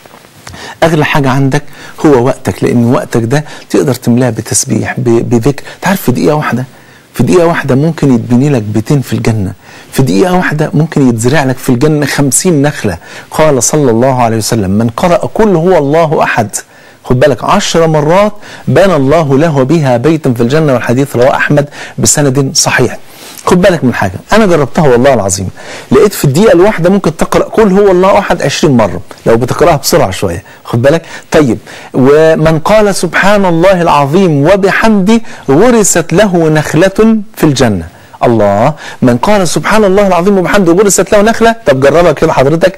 Speaker 2: اغلى حاجه عندك هو وقتك لان وقتك ده تقدر تملاه بتسبيح ب- بذكر تعرف في دقيقه واحده في دقيقة واحدة ممكن يتبني لك بيتين في الجنة في دقيقة واحدة ممكن يتزرع لك في الجنة خمسين نخلة قال صلى الله عليه وسلم من قرأ كل هو الله أحد خد بالك عشر مرات بنى الله له بها بيتا في الجنة والحديث رواه أحمد بسند صحيح خد بالك من حاجة أنا جربتها والله العظيم لقيت في الدقيقة الواحدة ممكن تقرأ كل هو الله أحد 20 مرة لو بتقرأها بسرعة شوية خد بالك طيب ومن قال سبحان الله العظيم وبحمده ورثت له نخلة في الجنة الله من قال سبحان الله العظيم وبحمده ورثت له نخلة طب جربها كده حضرتك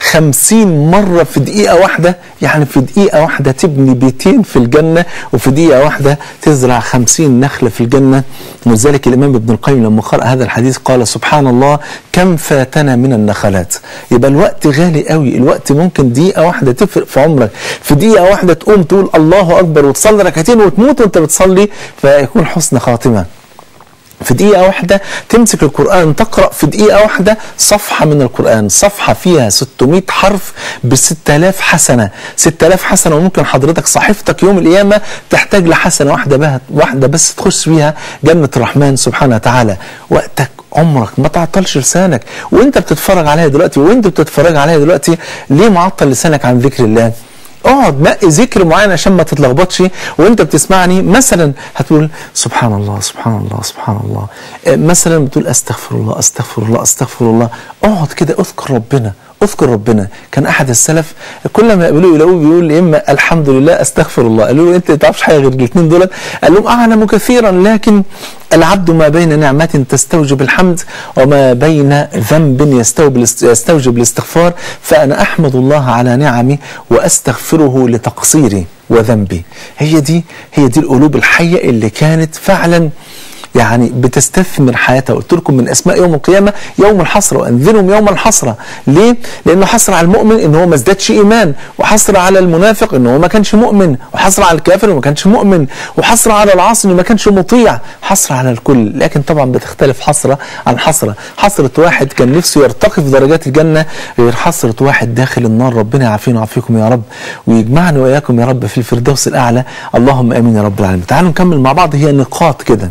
Speaker 2: خمسين مرة في دقيقة واحدة يعني في دقيقة واحدة تبني بيتين في الجنة وفي دقيقة واحدة تزرع خمسين نخلة في الجنة ولذلك الإمام ابن القيم لما قرأ هذا الحديث قال سبحان الله كم فاتنا من النخلات يبقى الوقت غالي قوي الوقت ممكن دقيقة واحدة تفرق في عمرك في دقيقة واحدة تقوم تقول الله أكبر وتصلي ركعتين وتموت وانت بتصلي فيكون حسن خاتمة في دقيقة واحدة تمسك القرآن تقرأ في دقيقة واحدة صفحة من القرآن صفحة فيها 600 حرف ب 6000 حسنة 6000 حسنة وممكن حضرتك صحيفتك يوم القيامة تحتاج لحسنة واحدة بها واحدة بس تخش فيها جنة الرحمن سبحانه وتعالى وقتك عمرك ما تعطلش لسانك وانت بتتفرج عليها دلوقتي وانت بتتفرج عليها دلوقتي ليه معطل لسانك عن ذكر الله اقعد نقي ذكر معين عشان ما تتلخبطش وانت بتسمعني مثلا هتقول سبحان الله سبحان الله سبحان الله آه، مثلا بتقول استغفر الله استغفر الله استغفر الله اقعد كده اذكر ربنا اذكر ربنا كان احد السلف كل ما يقابلوه يلاقوه بيقول يا اما الحمد لله استغفر الله قالوا له انت ما تعرفش حاجه غير الاثنين دول قال لهم اعلم كثيرا لكن العبد ما بين نعمة تستوجب الحمد وما بين ذنب يستوجب الاست- يستوجب الاستغفار فأنا أحمد الله على نعمي وأستغفره لتقصيري وذنبي هي دي هي دي القلوب الحية اللي كانت فعلا يعني بتستثمر حياتها قلت لكم من اسماء يوم القيامه يوم الحسره وانذرهم يوم الحسره ليه لانه حسر على المؤمن ان هو ما ازدادش ايمان وحسر على المنافق ان هو ما كانش مؤمن وحسر على الكافر انه ما كانش مؤمن وحسر على العاصي انه ما كانش مطيع حسر على الكل لكن طبعا بتختلف حسره عن حسره حسره واحد كان نفسه يرتقي في درجات الجنه غير حسره واحد داخل النار ربنا يعافينا ويعافيكم يا رب ويجمعنا واياكم يا رب في الفردوس الاعلى اللهم امين يا رب العالمين تعالوا نكمل مع بعض هي نقاط كده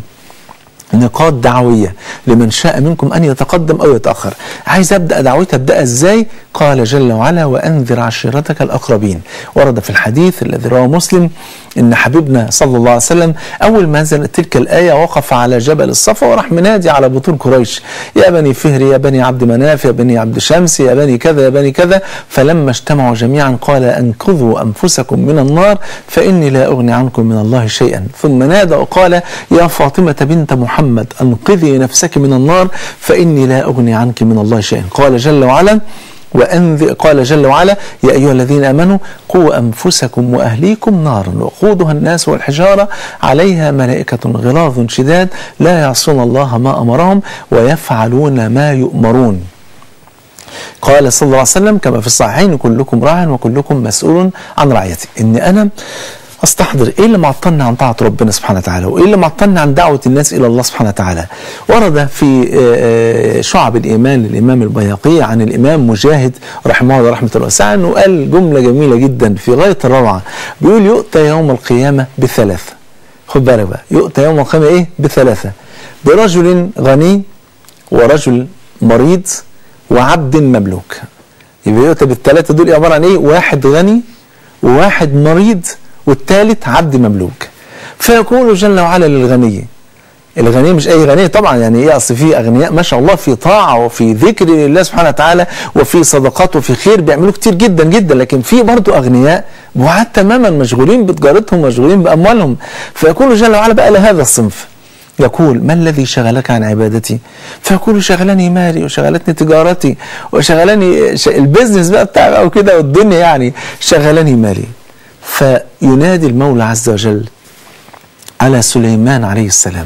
Speaker 2: نقاط دعوية لمن شاء منكم أن يتقدم أو يتأخر عايز أبدأ دعوتي أبدأ إزاي قال جل وعلا وأنذر عشيرتك الأقربين ورد في الحديث الذي رواه مسلم إن حبيبنا صلى الله عليه وسلم أول ما نزلت تلك الآية وقف على جبل الصفا وراح منادي على بطون قريش يا بني فهر يا بني عبد مناف يا بني عبد شمس يا بني كذا يا بني كذا فلما اجتمعوا جميعا قال أنقذوا أنفسكم من النار فإني لا أغني عنكم من الله شيئا ثم نادى وقال يا فاطمة بنت محمد أنقذي نفسك من النار فإني لا أغني عنك من الله شيئا قال جل وعلا وأنذر قال جل وعلا يا أيها الذين آمنوا قوا أنفسكم وأهليكم نارا وقودها الناس والحجارة عليها ملائكة غلاظ شداد لا يعصون الله ما أمرهم ويفعلون ما يؤمرون قال صلى الله عليه وسلم كما في الصحيحين كلكم راع وكلكم مسؤول عن رعيته ان انا استحضر ايه اللي معطلنا عن طاعه ربنا سبحانه وتعالى وايه اللي معطلنا عن دعوه الناس الى الله سبحانه وتعالى ورد في آه، آه، شعب الايمان للامام البيهقي عن الامام مجاهد رحمه الله رحمه الله واسعه انه قال جمله جميله جدا في غايه الروعه بيقول يؤتى يوم القيامه بثلاثه خد بالك بقى يؤتى يوم القيامه ايه بثلاثه برجل غني ورجل مريض وعبد مملوك يبقى يؤتى بالثلاثه دول عباره عن ايه واحد غني وواحد مريض والثالث عبد مملوك فيقول جل وعلا للغني الغنية مش أي غنية طبعا يعني إيه أصل في أغنياء ما شاء الله في طاعة وفي ذكر لله سبحانه وتعالى وفي صدقات وفي خير بيعملوا كتير جدا جدا لكن في برضه أغنياء بعاد تماما مشغولين بتجارتهم مشغولين بأموالهم فيقول جل وعلا بقى لهذا الصنف يقول ما الذي شغلك عن عبادتي فيقول شغلني مالي وشغلتني تجارتي وشغلني ش... البيزنس بقى بتاعي او كده والدنيا يعني شغلني مالي فينادي المولى عز وجل على سليمان عليه السلام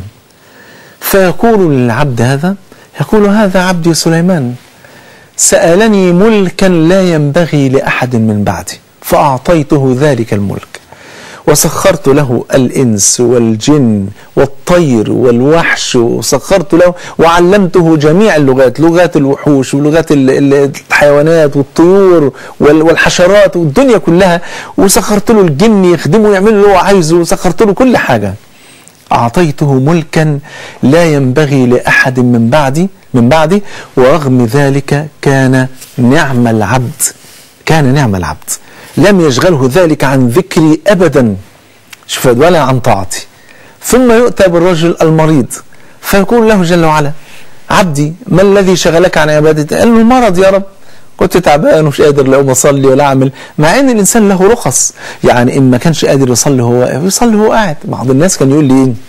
Speaker 2: فيقول للعبد هذا يقول هذا عبدي سليمان سألني ملكا لا ينبغي لأحد من بعدي فأعطيته ذلك الملك وسخرت له الإنس والجن والطير والوحش وسخرت له وعلمته جميع اللغات لغات الوحوش ولغات ال- ال- الحيوانات والطيور وال- والحشرات والدنيا كلها وسخرت له الجن يخدمه ويعمل اللي هو عايزه وسخرت له كل حاجة أعطيته ملكا لا ينبغي لأحد من بعدي من بعدي ورغم ذلك كان نعم العبد كان نعم العبد لم يشغله ذلك عن ذكري أبدا شوف ولا عن طاعتي ثم يؤتى بالرجل المريض فيقول له جل وعلا عبدي ما الذي شغلك عن عبادتي قال له المرض يا رب كنت تعبان ومش قادر لا اقوم اصلي ولا اعمل مع ان الانسان له رخص يعني ان ما كانش قادر يصلي هو واقف يصلي وهو قاعد بعض الناس كان يقول لي ايه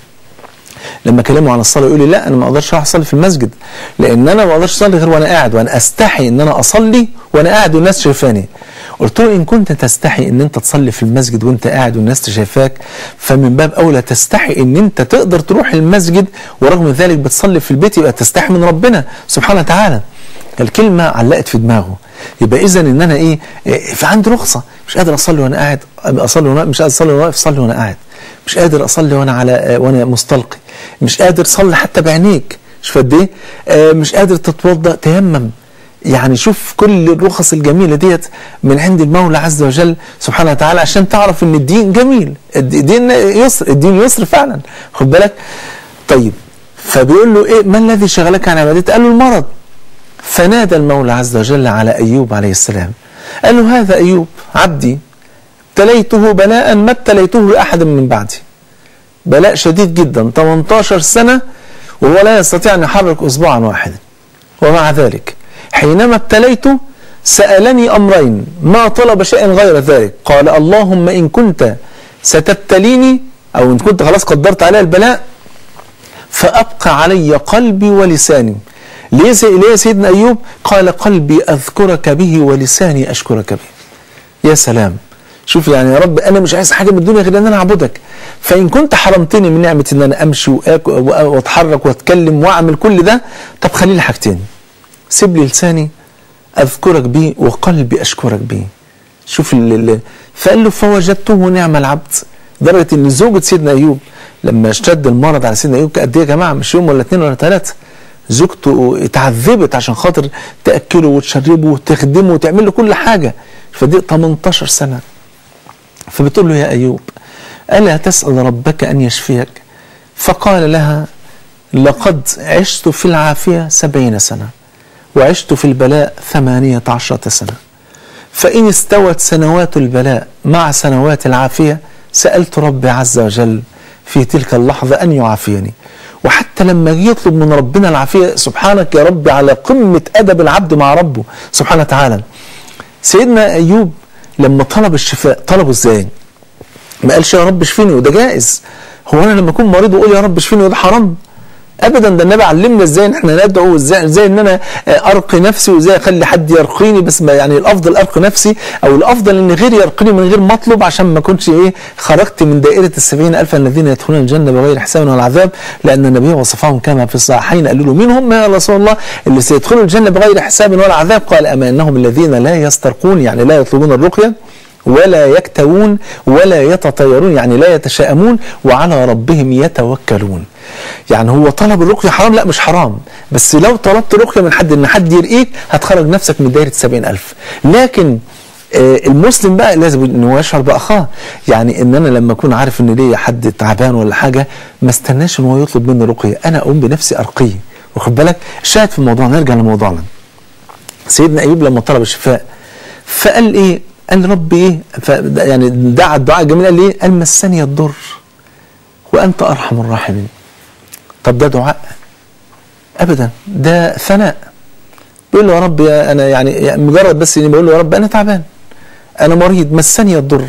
Speaker 2: لما كلمه عن الصلاه يقول لي لا انا ما اقدرش اروح اصلي في المسجد لان انا ما اقدرش اصلي غير وانا قاعد وانا استحي ان انا اصلي وانا قاعد والناس شايفاني قلت له ان كنت تستحي ان انت تصلي في المسجد وانت قاعد والناس شايفاك فمن باب اولى تستحي ان انت تقدر تروح المسجد ورغم ذلك بتصلي في البيت يبقى تستحي من ربنا سبحانه وتعالى الكلمه علقت في دماغه يبقى اذا ان انا ايه إيه، في عندي رخصه مش قادر اصلي وانا قاعد اصلي وانا مش قادر اصلي وانا واقف اصلي وانا قاعد مش قادر اصلي وانا على آه، وانا مستلقي مش قادر تصلي حتى بعينيك شوف قد ايه آه، مش قادر تتوضا تيمم يعني شوف كل الرخص الجميله ديت من عند المولى عز وجل سبحانه وتعالى عشان تعرف ان الدين جميل الد- الدين يسر الدين يسر فعلا خد بالك طيب فبيقول له ايه ما الذي شغلك عن عبادتي قال له المرض فنادى المولى عز وجل على ايوب عليه السلام قال له هذا ايوب عبدي ابتليته بلاء ما ابتليته لاحد من بعدي بلاء شديد جدا 18 سنه وهو لا يستطيع ان يحرك اصبعا واحدا ومع ذلك حينما ابتليته سالني امرين ما طلب شيئا غير ذلك قال اللهم ان كنت ستبتليني او ان كنت خلاص قدرت علي البلاء فأبقى علي قلبي ولساني ليه سي- ليه يا سيدنا أيوب قال قلبي أذكرك به ولساني أشكرك به يا سلام شوف يعني يا رب أنا مش عايز حاجة من الدنيا غير أن أنا أعبدك فإن كنت حرمتني من نعمة أن أنا أمشي وآكل وأتحرك وأتكلم وأعمل كل ده طب خلي لي حاجتين سيب لي لساني أذكرك به وقلبي أشكرك به شوف ال ال فقال له فوجدته نعم العبد لدرجة ان زوجة سيدنا ايوب لما اشتد المرض على سيدنا ايوب قد ايه يا جماعة مش يوم ولا اتنين ولا تلاتة زوجته اتعذبت عشان خاطر تاكله وتشربه وتخدمه وتعمل له كل حاجه فدي 18 سنه فبتقول له يا ايوب الا تسال ربك ان يشفيك فقال لها لقد عشت في العافيه سبعين سنه وعشت في البلاء ثمانيه عشره سنه فإن استوت سنوات البلاء مع سنوات العافية سألت ربي عز وجل في تلك اللحظة أن يعافيني وحتى لما جه يطلب من ربنا العافية سبحانك يا رب على قمة أدب العبد مع ربه سبحانه وتعالى سيدنا أيوب لما طلب الشفاء طلبه إزاي ما قالش يا رب اشفيني وده جائز هو أنا لما أكون مريض وأقول يا رب اشفيني وده حرام ابدا ده النبي علمنا ازاي ان احنا ندعو ازاي ازاي ان انا ارقي نفسي وازاي اخلي حد يرقيني بس ما يعني الافضل ارقي نفسي او الافضل ان غيري يرقيني من غير مطلب عشان ما اكونش ايه خرجت من دائره السبعين الف الذين يدخلون الجنه بغير حساب ولا عذاب لان النبي وصفهم كما في الصحيحين قالوا له مين هم يا رسول الله اللي سيدخلوا الجنه بغير حساب ولا عذاب قال اما انهم الذين لا يسترقون يعني لا يطلبون الرقيه ولا يكتوون ولا يتطيرون يعني لا يتشائمون وعلى ربهم يتوكلون يعني هو طلب الرقية حرام لا مش حرام بس لو طلبت رقية من حد ان حد يرقيك هتخرج نفسك من دايرة سبعين ألف لكن آه المسلم بقى لازم ان هو يشعر باخاه يعني ان انا لما اكون عارف ان ليا حد تعبان ولا حاجه ما استناش ان هو يطلب مني رقيه انا اقوم بنفسي ارقيه واخد بالك شاهد في الموضوع نرجع لموضوعنا سيدنا ايوب لما طلب الشفاء فقال ايه قال ربي ايه يعني دعا الدعاء الجميل قال ايه قال مسني الضر وانت ارحم الراحمين طب ده دعاء ابدا ده ثناء بيقول له يا رب يا انا يعني يعني مجرد بس اني بقول له يا رب انا تعبان انا مريض مسني الضر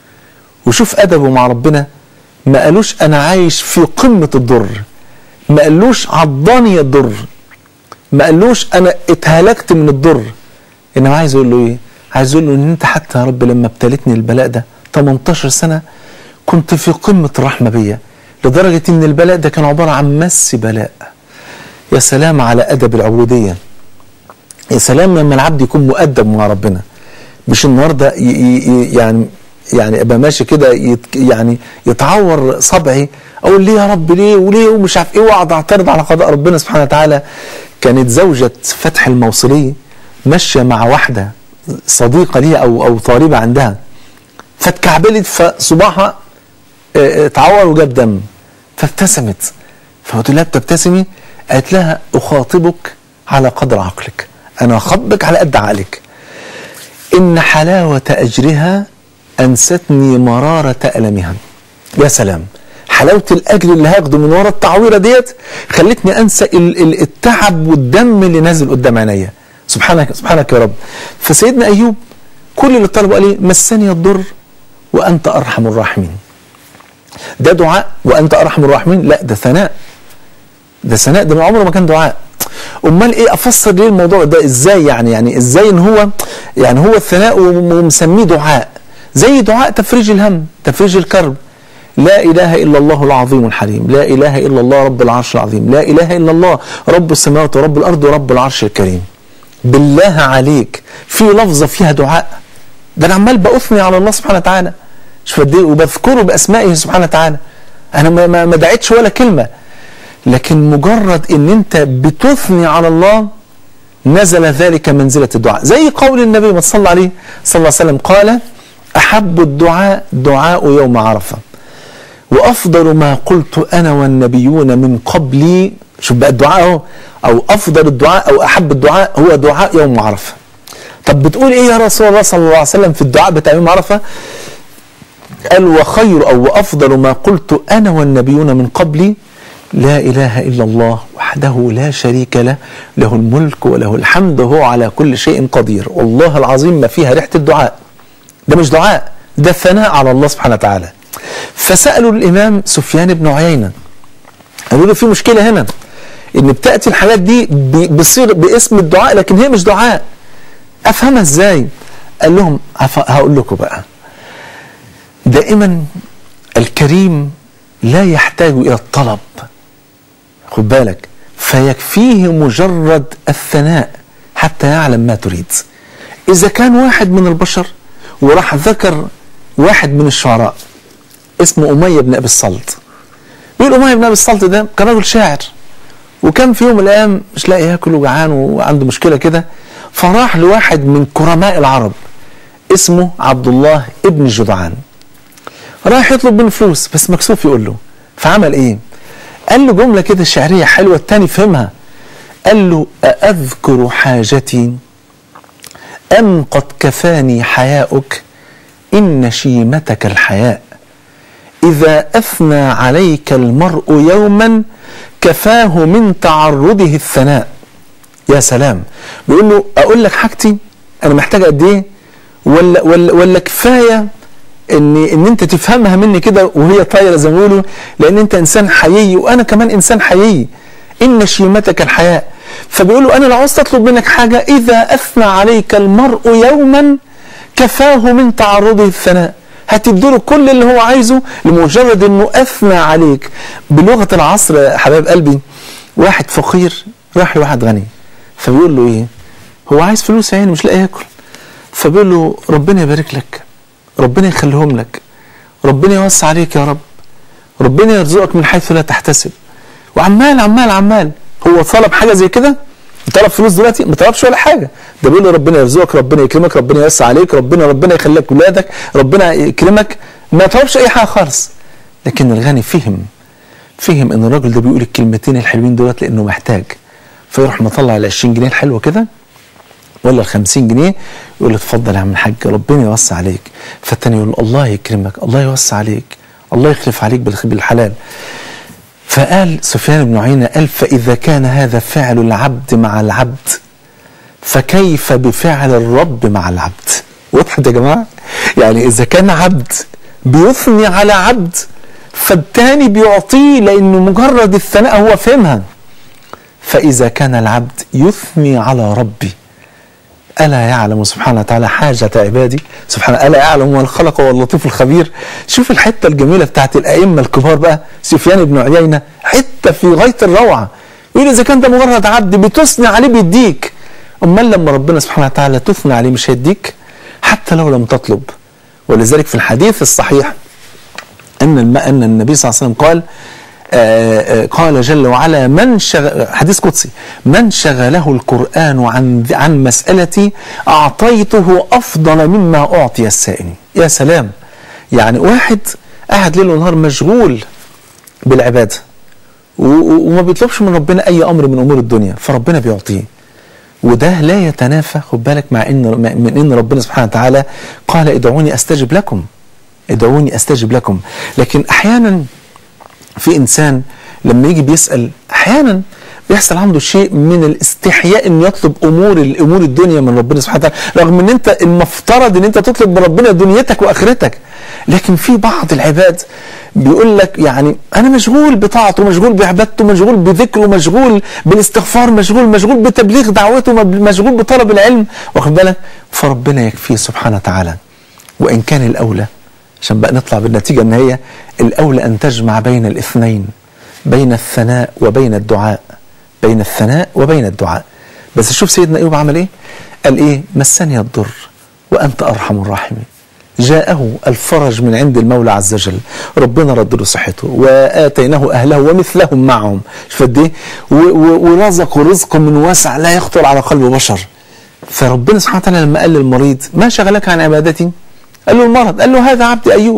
Speaker 2: وشوف ادبه مع ربنا ما قالوش انا عايش في قمه الضر ما قالوش عضاني الضر ما قالوش انا اتهلكت من الضر انما عايز اقول له ايه عايز اقول له ان انت حتى يا رب لما ابتلتني البلاء ده 18 سنه كنت في قمه الرحمه بيا لدرجه ان البلاء ده كان عباره عن مس بلاء يا سلام على ادب العبوديه يا سلام لما العبد يكون مؤدب مع ربنا مش النهارده ي- ي- ي- يعني يعني ابقى ماشي كده يت- يعني يتعور صبعي اقول ليه يا رب ليه وليه ومش عارف ايه واقعد اعترض على قضاء ربنا سبحانه وتعالى كانت زوجة فتح الموصلي ماشيه مع واحده صديقه ليها او او طالبه عندها فاتكعبلت فصباعها اه، اتعور وجاب دم فابتسمت فقلت لها بتبتسمي قالت لها اخاطبك على قدر عقلك انا اخاطبك على قد عقلك إن حلاوة أجرها أنستني مرارة ألمها يا سلام حلاوة الأجر اللي هاخده من ورا التعويرة ديت خلتني أنسى ال- ال- التعب والدم اللي نازل قدام عينيا سبحانك سبحانك يا رب فسيدنا أيوب كل اللي طلبه قال إيه مسني الضر وأنت أرحم الراحمين ده دعاء وأنت أرحم الراحمين لا ده ثناء ده ثناء ده من عمره ما كان دعاء امال ايه افسر ليه الموضوع ده ازاي يعني يعني ازاي ان هو يعني هو الثناء وم- ومسميه دعاء زي دعاء تفريج الهم تفريج الكرب لا اله الا الله العظيم الحليم لا اله الا الله رب العرش العظيم لا اله الا الله رب السماوات ورب الارض ورب العرش الكريم بالله عليك في لفظه فيها دعاء ده انا عمال باثني على الله سبحانه وتعالى شوف قد ايه وبذكره باسمائه سبحانه وتعالى انا ما ما ما دعيتش ولا كلمه لكن مجرد ان انت بتثني على الله نزل ذلك منزلة الدعاء زي قول النبي ما صلى عليه صلى الله عليه وسلم قال أحب الدعاء دعاء يوم عرفة وأفضل ما قلت أنا والنبيون من قبلي شوف بقى الدعاء اهو أو أفضل الدعاء أو أحب الدعاء هو دعاء يوم عرفة طب بتقول إيه يا رسول الله صلى الله عليه وسلم في الدعاء بتاع يوم عرفة قال وخير أو وأفضل ما قلت أنا والنبيون من قبلي لا إله إلا الله وحده لا شريك له له الملك وله الحمد وهو على كل شيء قدير والله العظيم ما فيها ريحة الدعاء ده مش دعاء ده ثناء على الله سبحانه وتعالى فسألوا الإمام سفيان بن عيينة قالوا له في مشكلة هنا إن بتأتي الحاجات دي ب- بصير باسم الدعاء لكن هي مش دعاء أفهمها إزاي قال لهم هف- هقول لكم بقى دائما الكريم لا يحتاج إلى الطلب خد بالك فيكفيه مجرد الثناء حتى يعلم ما تريد إذا كان واحد من البشر وراح ذكر واحد من الشعراء اسمه أمية بن أبي الصلت بيقول أمية بن أبي الصلت ده كان رجل شاعر وكان في يوم من الأيام مش لاقي ياكل وجعان وعنده مشكلة كده فراح لواحد من كرماء العرب اسمه عبد الله ابن جدعان راح يطلب منه فلوس بس مكسوف يقول له فعمل ايه قال له جملة كده شعرية حلوة التاني فهمها قال له أأذكر حاجتي أم قد كفاني حياؤك إن شيمتك الحياء إذا أثنى عليك المرء يوما كفاه من تعرضه الثناء يا سلام بيقول له أقول لك حاجتي أنا محتاج قد إيه ولا ولا ولا كفاية ان ان انت تفهمها مني كده وهي طايره زي ما بيقولوا لان انت انسان حيي وانا كمان انسان حيي ان شيمتك الحياء فبيقولوا انا لو عاوز تطلب منك حاجه اذا اثنى عليك المرء يوما كفاه من تعرضه الثناء هتديله كل اللي هو عايزه لمجرد انه اثنى عليك بلغه العصر يا حبايب قلبي واحد فقير راح لواحد غني فبيقول له ايه هو عايز فلوس يا عيني مش لاقي ياكل فبيقول له ربنا يبارك لك ربنا يخليهم لك ربنا يوسع عليك يا رب ربنا يرزقك من حيث لا تحتسب وعمال عمال عمال هو طلب حاجه زي كده طلب فلوس دلوقتي ما طلبش ولا حاجه ده بيقول له ربنا يرزقك ربنا يكرمك ربنا يوسع عليك ربنا ربنا يخلي لك ولادك ربنا يكرمك ما طلبش اي حاجه خالص لكن الغني فهم فهم ان الراجل ده بيقول الكلمتين الحلوين دولت لانه محتاج فيروح مطلع ال 20 جنيه الحلوه كده ولا ال 50 جنيه يقول له اتفضل يا عم الحاج ربنا يوسع عليك فالتاني يقول له الله يكرمك الله يوسع عليك الله يخلف عليك بالخ- بالحلال فقال سفيان بن عيينة قال فإذا كان هذا فعل العبد مع العبد فكيف بفعل الرب مع العبد وضحت يا جماعة يعني إذا كان عبد بيثني على عبد فالتاني بيعطيه لأنه مجرد الثناء هو فهمها فإذا كان العبد يثني على ربي ألا يعلم سبحانه وتعالى حاجة عبادي سبحانه ألا يعلم هو الخلق واللطيف الخبير شوف الحتة الجميلة بتاعت الأئمة الكبار بقى سفيان بن عيينة حتة في غاية الروعة يقول إذا كان ده مجرد عبد بتثني عليه بيديك أمال لما ربنا سبحانه وتعالى تثني عليه مش هيديك حتى لو لم تطلب ولذلك في الحديث الصحيح أن الم... أن النبي صلى الله عليه وسلم قال آآ آآ قال جل وعلا من شغ... حديث قدسي من شغله القرآن عن عن مسألتي أعطيته أفضل مما أعطي السائل يا سلام يعني واحد قاعد ليل ونهار مشغول بالعبادة و... وما بيطلبش من ربنا أي أمر من أمور الدنيا فربنا بيعطيه وده لا يتنافى خد بالك مع ان من ان ربنا سبحانه وتعالى قال ادعوني استجب لكم ادعوني استجب لكم لكن احيانا في انسان لما يجي بيسال احيانا بيحصل عنده شيء من الاستحياء انه يطلب امور الامور الدنيا من ربنا سبحانه وتعالى رغم ان انت المفترض ان انت تطلب من ربنا دنيتك واخرتك لكن في بعض العباد بيقول لك يعني انا مشغول بطاعته مشغول بعبادته مشغول بذكره مشغول بالاستغفار مشغول مشغول بتبليغ دعوته مشغول بطلب العلم واخد بالك فربنا يكفيه سبحانه وتعالى وان كان الاولى عشان بقى نطلع بالنتيجه ان هي الاولى ان تجمع بين الاثنين بين الثناء وبين الدعاء بين الثناء وبين الدعاء بس شوف سيدنا ايوب عمل ايه قال ايه مسني الضر وانت ارحم الراحمين جاءه الفرج من عند المولى عز وجل ربنا رد له صحته واتيناه اهله ومثلهم معهم شوف قد ايه ورزقه رزق من واسع لا يخطر على قلب بشر فربنا سبحانه وتعالى لما قال للمريض ما شغلك عن عبادتي قال له المرض قال له هذا عبد ايوب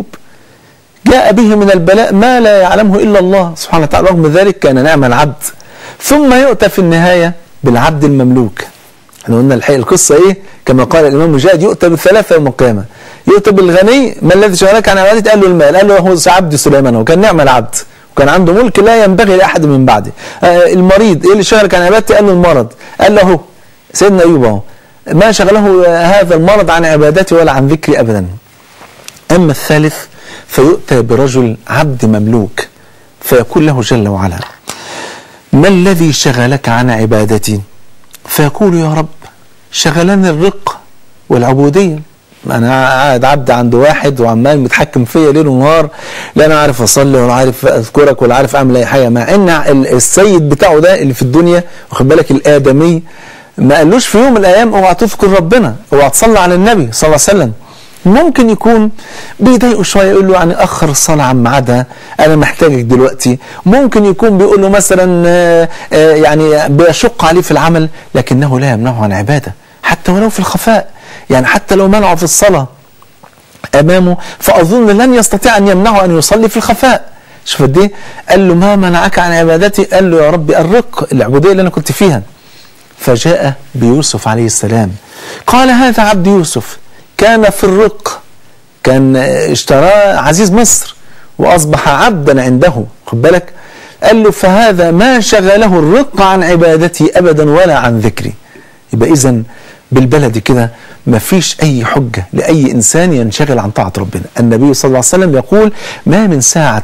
Speaker 2: جاء به من البلاء ما لا يعلمه الا الله سبحانه وتعالى رغم ذلك كان نعم العبد ثم يؤتى في النهايه بالعبد المملوك احنا قلنا الحقيقه القصه ايه كما قال الامام مجاهد يؤتى بالثلاثه يوم القيامه يؤتى بالغني ما الذي شغلك عن عبادتي قال له المال قال له هو عبد سليمان وكان نعم العبد وكان عنده ملك لا ينبغي لاحد من بعده آه المريض ايه اللي شغلك عن عبادتي قال له المرض قال له هو سيدنا ايوب اهو ما شغله هذا المرض عن عبادتي ولا عن ذكري ابدا اما الثالث فيؤتى برجل عبد مملوك فيقول له جل وعلا ما الذي شغلك عن عبادتي فيقول يا رب شغلني الرق والعبودية انا قاعد عبد عند واحد وعمال متحكم فيا ليل ونهار لا انا عارف اصلي ولا عارف اذكرك ولا عارف اعمل اي حاجه مع ان السيد بتاعه ده اللي في الدنيا واخد بالك الادمي ما قالوش في يوم من الايام اوعى تذكر ربنا اوعى تصلي على النبي صلى الله عليه وسلم ممكن يكون بيضايقه شويه يقول له يعني اخر الصلاه عن ميعادها انا محتاجك دلوقتي ممكن يكون بيقول له مثلا آآ آآ يعني بيشق عليه في العمل لكنه لا يمنعه عن عباده حتى ولو في الخفاء يعني حتى لو منعه في الصلاه امامه فاظن لن يستطيع ان يمنعه ان يصلي في الخفاء شوف قد ايه قال له ما منعك عن عبادتي قال له يا ربي الرق العبوديه اللي انا كنت فيها فجاء بيوسف عليه السلام قال هذا عبد يوسف كان في الرق كان اشتراه عزيز مصر واصبح عبدا عنده خد بالك قال له فهذا ما شغله الرق عن عبادتي ابدا ولا عن ذكري يبقى اذا بالبلد كده ما فيش اي حجه لاي انسان ينشغل عن طاعه ربنا النبي صلى الله عليه وسلم يقول ما من ساعه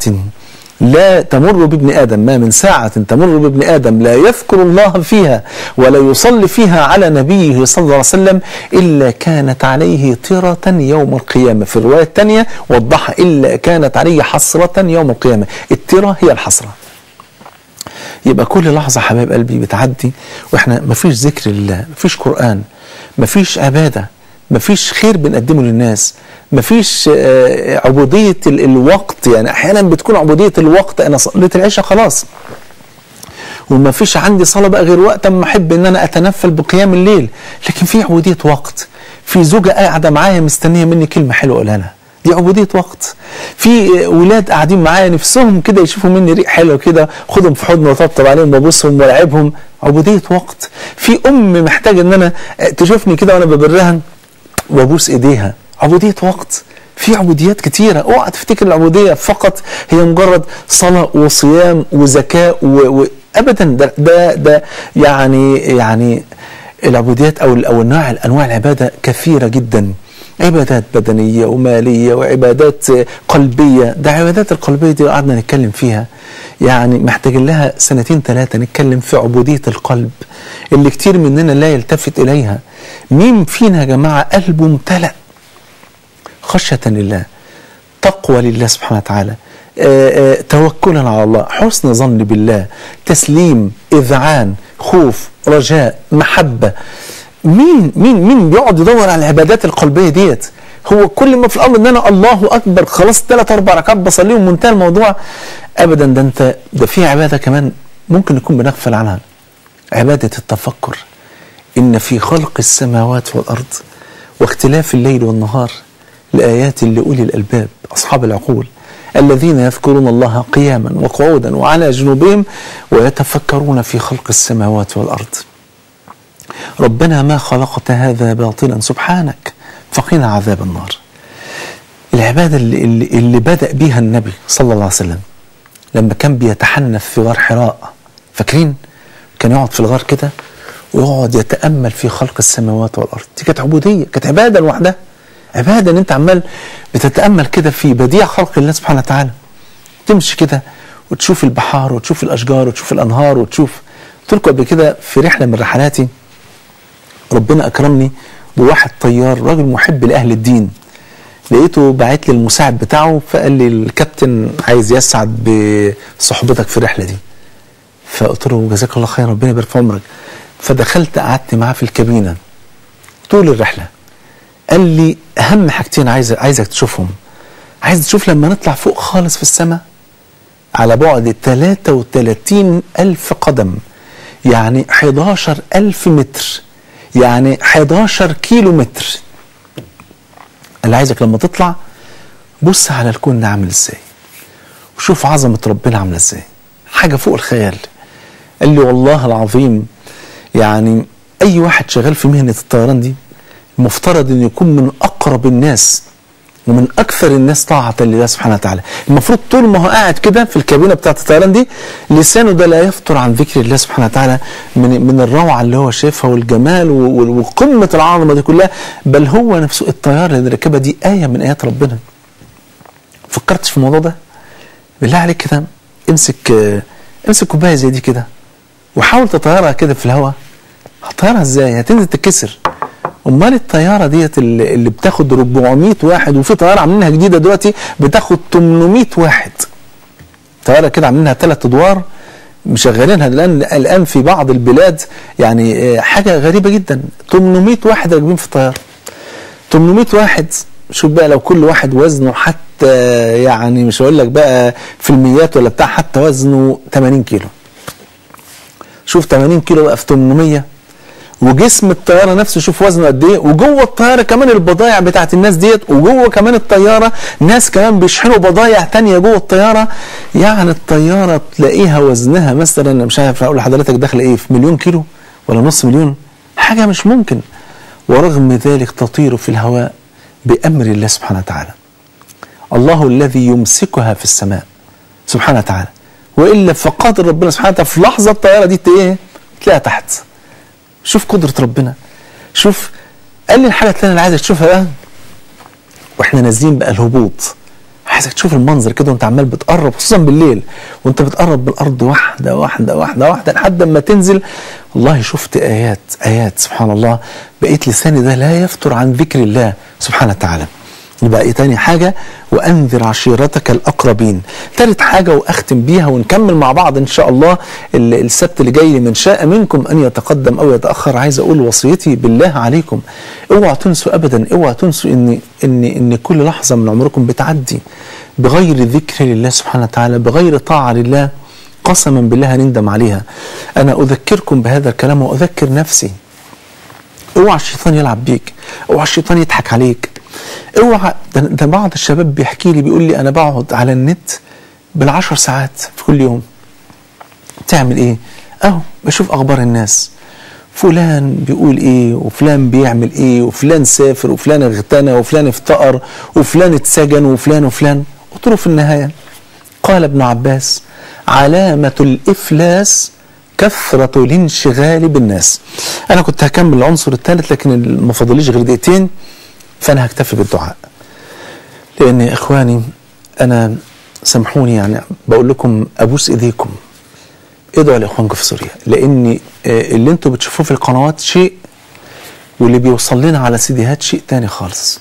Speaker 2: لا تمر بابن ادم ما من ساعه تمر بابن ادم لا يذكر الله فيها ولا يصلي فيها على نبيه صلى الله عليه وسلم الا كانت عليه طيره يوم القيامه في الروايه الثانيه وضحها الا كانت عليه حسره يوم القيامه الطيره هي الحسره يبقى كل لحظه حبايب قلبي بتعدي واحنا ما فيش ذكر لله ما فيش قران ما فيش عباده ما فيش خير بنقدمه للناس ما فيش عبودية الوقت يعني أحيانا بتكون عبودية الوقت أنا صليت العشاء خلاص وما فيش عندي صلاة بقى غير وقت أما أحب إن أنا أتنفل بقيام الليل لكن في عبودية وقت في زوجة قاعدة معايا مستنية مني كلمة حلوة أقولها لها دي عبودية وقت في ولاد قاعدين معايا نفسهم كده يشوفوا مني ريح حلو كده خدهم في حضن وطبطب عليهم وابوسهم والعبهم عبودية وقت في أم محتاجة إن أنا تشوفني كده وأنا ببرها وابوس ايديها عبوديه وقت في عبوديات كتيرة اوعى تفتكر العبودية فقط هي مجرد صلاة وصيام وزكاة و... و... ابدا ده ده ده يعني يعني العبوديات او او انواع انواع العباده كثيره جدا عبادات بدنيه وماليه وعبادات قلبيه ده عبادات القلبيه دي قعدنا نتكلم فيها يعني محتاجين لها سنتين ثلاثه نتكلم في عبوديه القلب اللي كتير مننا لا يلتفت اليها مين فينا يا جماعه قلبه امتلأ خشيه لله تقوى لله سبحانه وتعالى آه، آه، توكلا على الله حسن ظن بالله تسليم اذعان خوف رجاء محبه مين مين مين بيقعد يدور على العبادات القلبيه ديت هو كل ما في الامر ان انا الله اكبر خلاص ثلاث اربع ركعات بصليهم منتهى الموضوع ابدا ده انت ده في عباده كمان ممكن نكون بنغفل عنها عباده التفكر ان في خلق السماوات والارض واختلاف الليل والنهار لآيات لأولي الألباب أصحاب العقول الذين يذكرون الله قياما وقعودا وعلى جنوبهم ويتفكرون في خلق السماوات والأرض ربنا ما خلقت هذا باطلا سبحانك فقنا عذاب النار العبادة اللي, اللي, اللي بدأ بيها النبي صلى الله عليه وسلم لما كان بيتحنث في غار حراء فاكرين كان يقعد في الغار كده ويقعد يتأمل في خلق السماوات والأرض دي كانت عبودية كانت عبادة لوحدها عبادة ان انت عمال بتتأمل كده في بديع خلق الله سبحانه وتعالى تمشي كده وتشوف البحار وتشوف الأشجار وتشوف الأنهار وتشوف قلت لكم قبل كده في رحلة من رحلاتي ربنا أكرمني بواحد طيار راجل محب لأهل الدين لقيته باعت لي المساعد بتاعه فقال لي الكابتن عايز يسعد بصحبتك في الرحلة دي فقلت له جزاك الله خير ربنا يبارك في عمرك فدخلت قعدت معاه في الكابينة طول الرحلة قال لي أهم حاجتين عايز عايزك تشوفهم عايز تشوف لما نطلع فوق خالص في السماء على بعد 33 ألف قدم يعني 11 ألف متر يعني 11 كيلو متر اللي عايزك لما تطلع بص على الكون ده عامل ازاي وشوف عظمة ربنا عاملة ازاي حاجة فوق الخيال قال لي والله العظيم يعني أي واحد شغال في مهنة الطيران دي المفترض أن يكون من أقرب الناس ومن أكثر الناس طاعة لله سبحانه وتعالى المفروض طول ما هو قاعد كده في الكابينة بتاعة الطيران دي لسانه ده لا يفطر عن ذكر الله سبحانه وتعالى من من الروعة اللي هو شايفها والجمال و- و- وقمة العظمة دي كلها بل هو نفسه الطيارة اللي راكبها دي آية من آيات ربنا فكرتش في الموضوع ده بالله عليك كده امسك آه، امسك كوبايه زي دي كده وحاول تطيرها كده في الهواء هتطيرها ازاي هتنزل تتكسر امال الطياره ديت اللي اللي بتاخد 400 واحد وفي طياره عاملينها جديده دلوقتي بتاخد 800 واحد طياره كده عاملينها ثلاث ادوار مشغلينها الان الان في بعض البلاد يعني آه، حاجه غريبه جدا 800 واحد راكبين في الطياره 800 واحد شوف بقى لو كل واحد وزنه حتى يعني مش هقول لك بقى في الميات ولا بتاع حتى وزنه 80 كيلو شوف 80 كيلو بقى في 800 وجسم الطياره نفسه شوف وزنه قد ايه وجوه الطياره كمان البضائع بتاعت الناس ديت وجوه كمان الطياره ناس كمان بيشحنوا بضائع تانية جوه الطياره يعني الطياره تلاقيها وزنها مثلا أنا مش عارف اقول لحضرتك داخله ايه في مليون كيلو ولا نص مليون حاجه مش ممكن ورغم ذلك تطير في الهواء بامر الله سبحانه وتعالى الله الذي يمسكها في السماء سبحانه وتعالى والا فقادر ربنا سبحانه وتعالى في لحظه الطياره دي ت- ايه تلاقيها تحت شوف قدره ربنا شوف قال لي الحاجه الثانيه اللي عايزك تشوفها بقى واحنا نازلين بقى الهبوط عايزك تشوف المنظر كده وانت عمال بتقرب خصوصا بالليل وانت بتقرب بالارض واحده واحده واحده واحده لحد ما تنزل والله شفت ايات ايات سبحان الله بقيت لساني ده لا يفتر عن ذكر الله سبحانه وتعالى يبقى ايه تاني حاجة وأنذر عشيرتك الأقربين تالت حاجة وأختم بيها ونكمل مع بعض إن شاء الله ال- السبت اللي جاي من شاء منكم أن يتقدم أو يتأخر عايز أقول وصيتي بالله عليكم اوعوا تنسوا أبدا اوعوا تنسوا إن إن إن كل لحظة من عمركم بتعدي بغير ذكر لله سبحانه وتعالى بغير طاعة لله قسما بالله هنندم عليها أنا أذكركم بهذا الكلام وأذكر نفسي اوعى الشيطان يلعب بيك اوعى الشيطان يضحك عليك اوعى ده, ده بعض الشباب بيحكي لي بيقول لي انا بقعد على النت بالعشر ساعات في كل يوم تعمل ايه اهو بشوف اخبار الناس فلان بيقول ايه وفلان بيعمل ايه وفلان سافر وفلان اغتنى وفلان افتقر وفلان اتسجن وفلان وفلان قلت له في النهايه قال ابن عباس علامه الافلاس كثرة الانشغال بالناس أنا كنت هكمل العنصر الثالث لكن ما فاضليش غير دقيقتين فأنا هكتفي بالدعاء لأن يا إخواني أنا سامحوني يعني بقول لكم أبوس إيديكم ادعوا لإخوانكم في سوريا لأن آه، اللي أنتوا بتشوفوه في القنوات شيء واللي بيوصل لنا على سيديهات شيء تاني خالص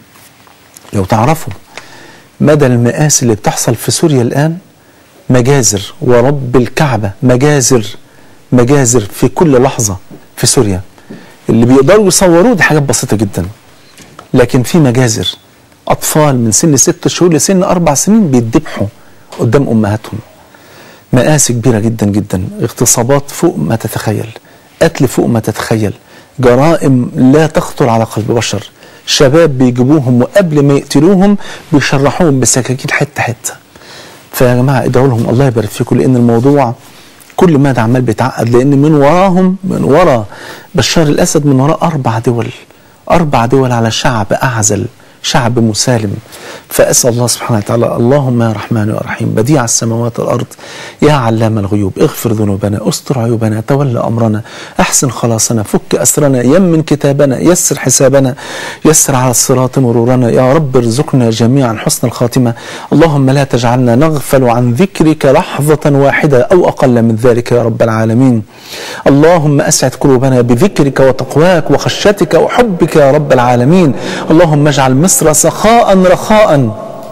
Speaker 2: لو تعرفوا مدى المآسي اللي بتحصل في سوريا الآن مجازر ورب الكعبة مجازر مجازر في كل لحظة في سوريا اللي بيقدروا يصوروه دي حاجات بسيطة جدا لكن في مجازر أطفال من سن ست شهور لسن أربع سنين بيتذبحوا قدام أمهاتهم مآسي كبيرة جدا جدا اغتصابات فوق ما تتخيل قتل فوق ما تتخيل جرائم لا تخطر على قلب بشر شباب بيجيبوهم وقبل ما يقتلوهم بيشرحوهم بسكاكين حتة حتة فيا جماعة ادعوا لهم الله يبارك فيكم لأن الموضوع كل ما ده عمال بيتعقد لأن من وراهم من ورا بشار الأسد من وراه أربع دول أربع دول على شعب أعزل شعب مسالم فأسأل الله سبحانه وتعالى اللهم يا رحمن يا رحيم بديع السماوات والأرض يا علام الغيوب اغفر ذنوبنا استر عيوبنا تولى أمرنا أحسن خلاصنا فك أسرنا يمن كتابنا يسر حسابنا يسر على الصراط مرورنا يا رب ارزقنا جميعا حسن الخاتمة اللهم لا تجعلنا نغفل عن ذكرك لحظة واحدة أو أقل من ذلك يا رب العالمين اللهم أسعد قلوبنا بذكرك وتقواك وخشيتك وحبك يا رب العالمين اللهم اجعل مصر سخاء رخاء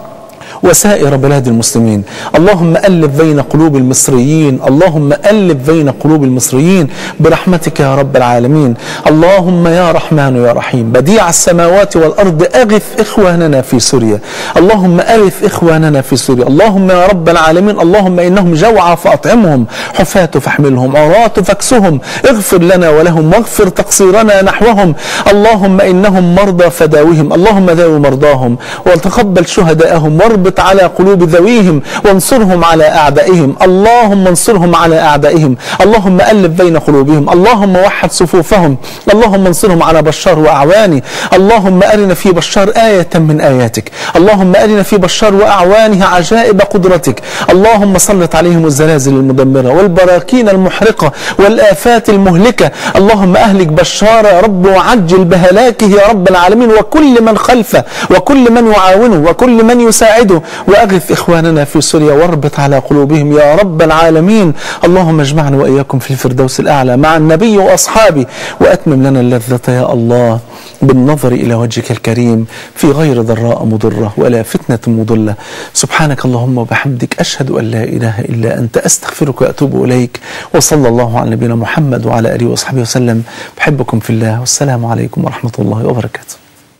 Speaker 2: وسائر بلاد المسلمين اللهم ألف بين قلوب المصريين اللهم ألف بين قلوب المصريين برحمتك يا رب العالمين اللهم يا رحمن يا رحيم بديع السماوات والأرض أغث إخواننا في سوريا اللهم أغث إخواننا في سوريا اللهم يا رب العالمين اللهم إنهم جوعى فأطعمهم حفاة فاحملهم عراة فاكسهم اغفر لنا ولهم واغفر تقصيرنا نحوهم اللهم إنهم مرضى فداوهم اللهم داو مرضاهم وتقبل شهداءهم واربط على قلوب ذويهم وانصرهم على أعدائهم اللهم انصرهم على أعدائهم اللهم ألف بين قلوبهم اللهم وحد صفوفهم اللهم انصرهم على بشار وأعوانه اللهم أرنا في بشار آية من آياتك اللهم أرنا في بشار وأعوانه عجائب قدرتك اللهم سلط عليهم الزلازل المدمرة والبراكين المحرقة والآفات المهلكة اللهم أهلك بشار يا رب وعجل بهلاكه يا رب العالمين وكل من خلفه وكل من يعاونه وكل من يساعده وأغث إخواننا في سوريا واربط على قلوبهم يا رب العالمين اللهم اجمعنا وإياكم في الفردوس الأعلى مع النبي وأصحابه وأتمم لنا اللذة يا الله بالنظر إلى وجهك الكريم في غير ضراء مضرة ولا فتنة مضلة سبحانك اللهم وبحمدك أشهد أن لا إله إلا أنت أستغفرك وأتوب إليك وصلى الله على نبينا محمد وعلى آله وصحبه وسلم بحبكم في الله والسلام عليكم ورحمة الله وبركاته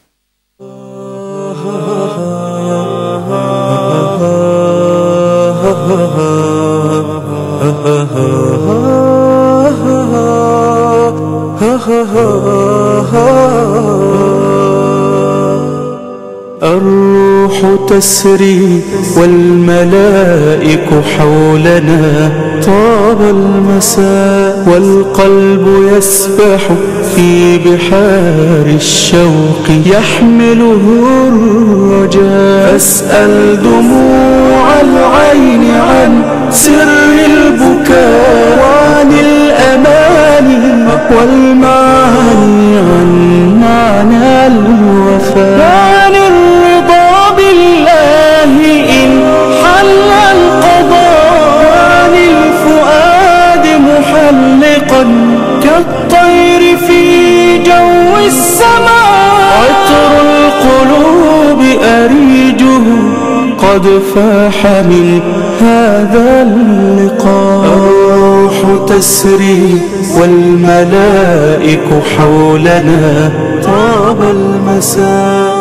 Speaker 1: الروح تسري والملائك حولنا طاب المساء والقلب يسبح في بحار الشوق يحمله الرجاء أسأل دموع العين عن سر البكاء وعن الأماني والمعاني عن معنى الوفاء عن الرضا بالله إن حل القضاء عن الفؤاد محلقا كالطير في جو السماء عطر القلوب أريجه قد فاح من هذا اللقاء الروح تسري والملائك حولنا طاب المساء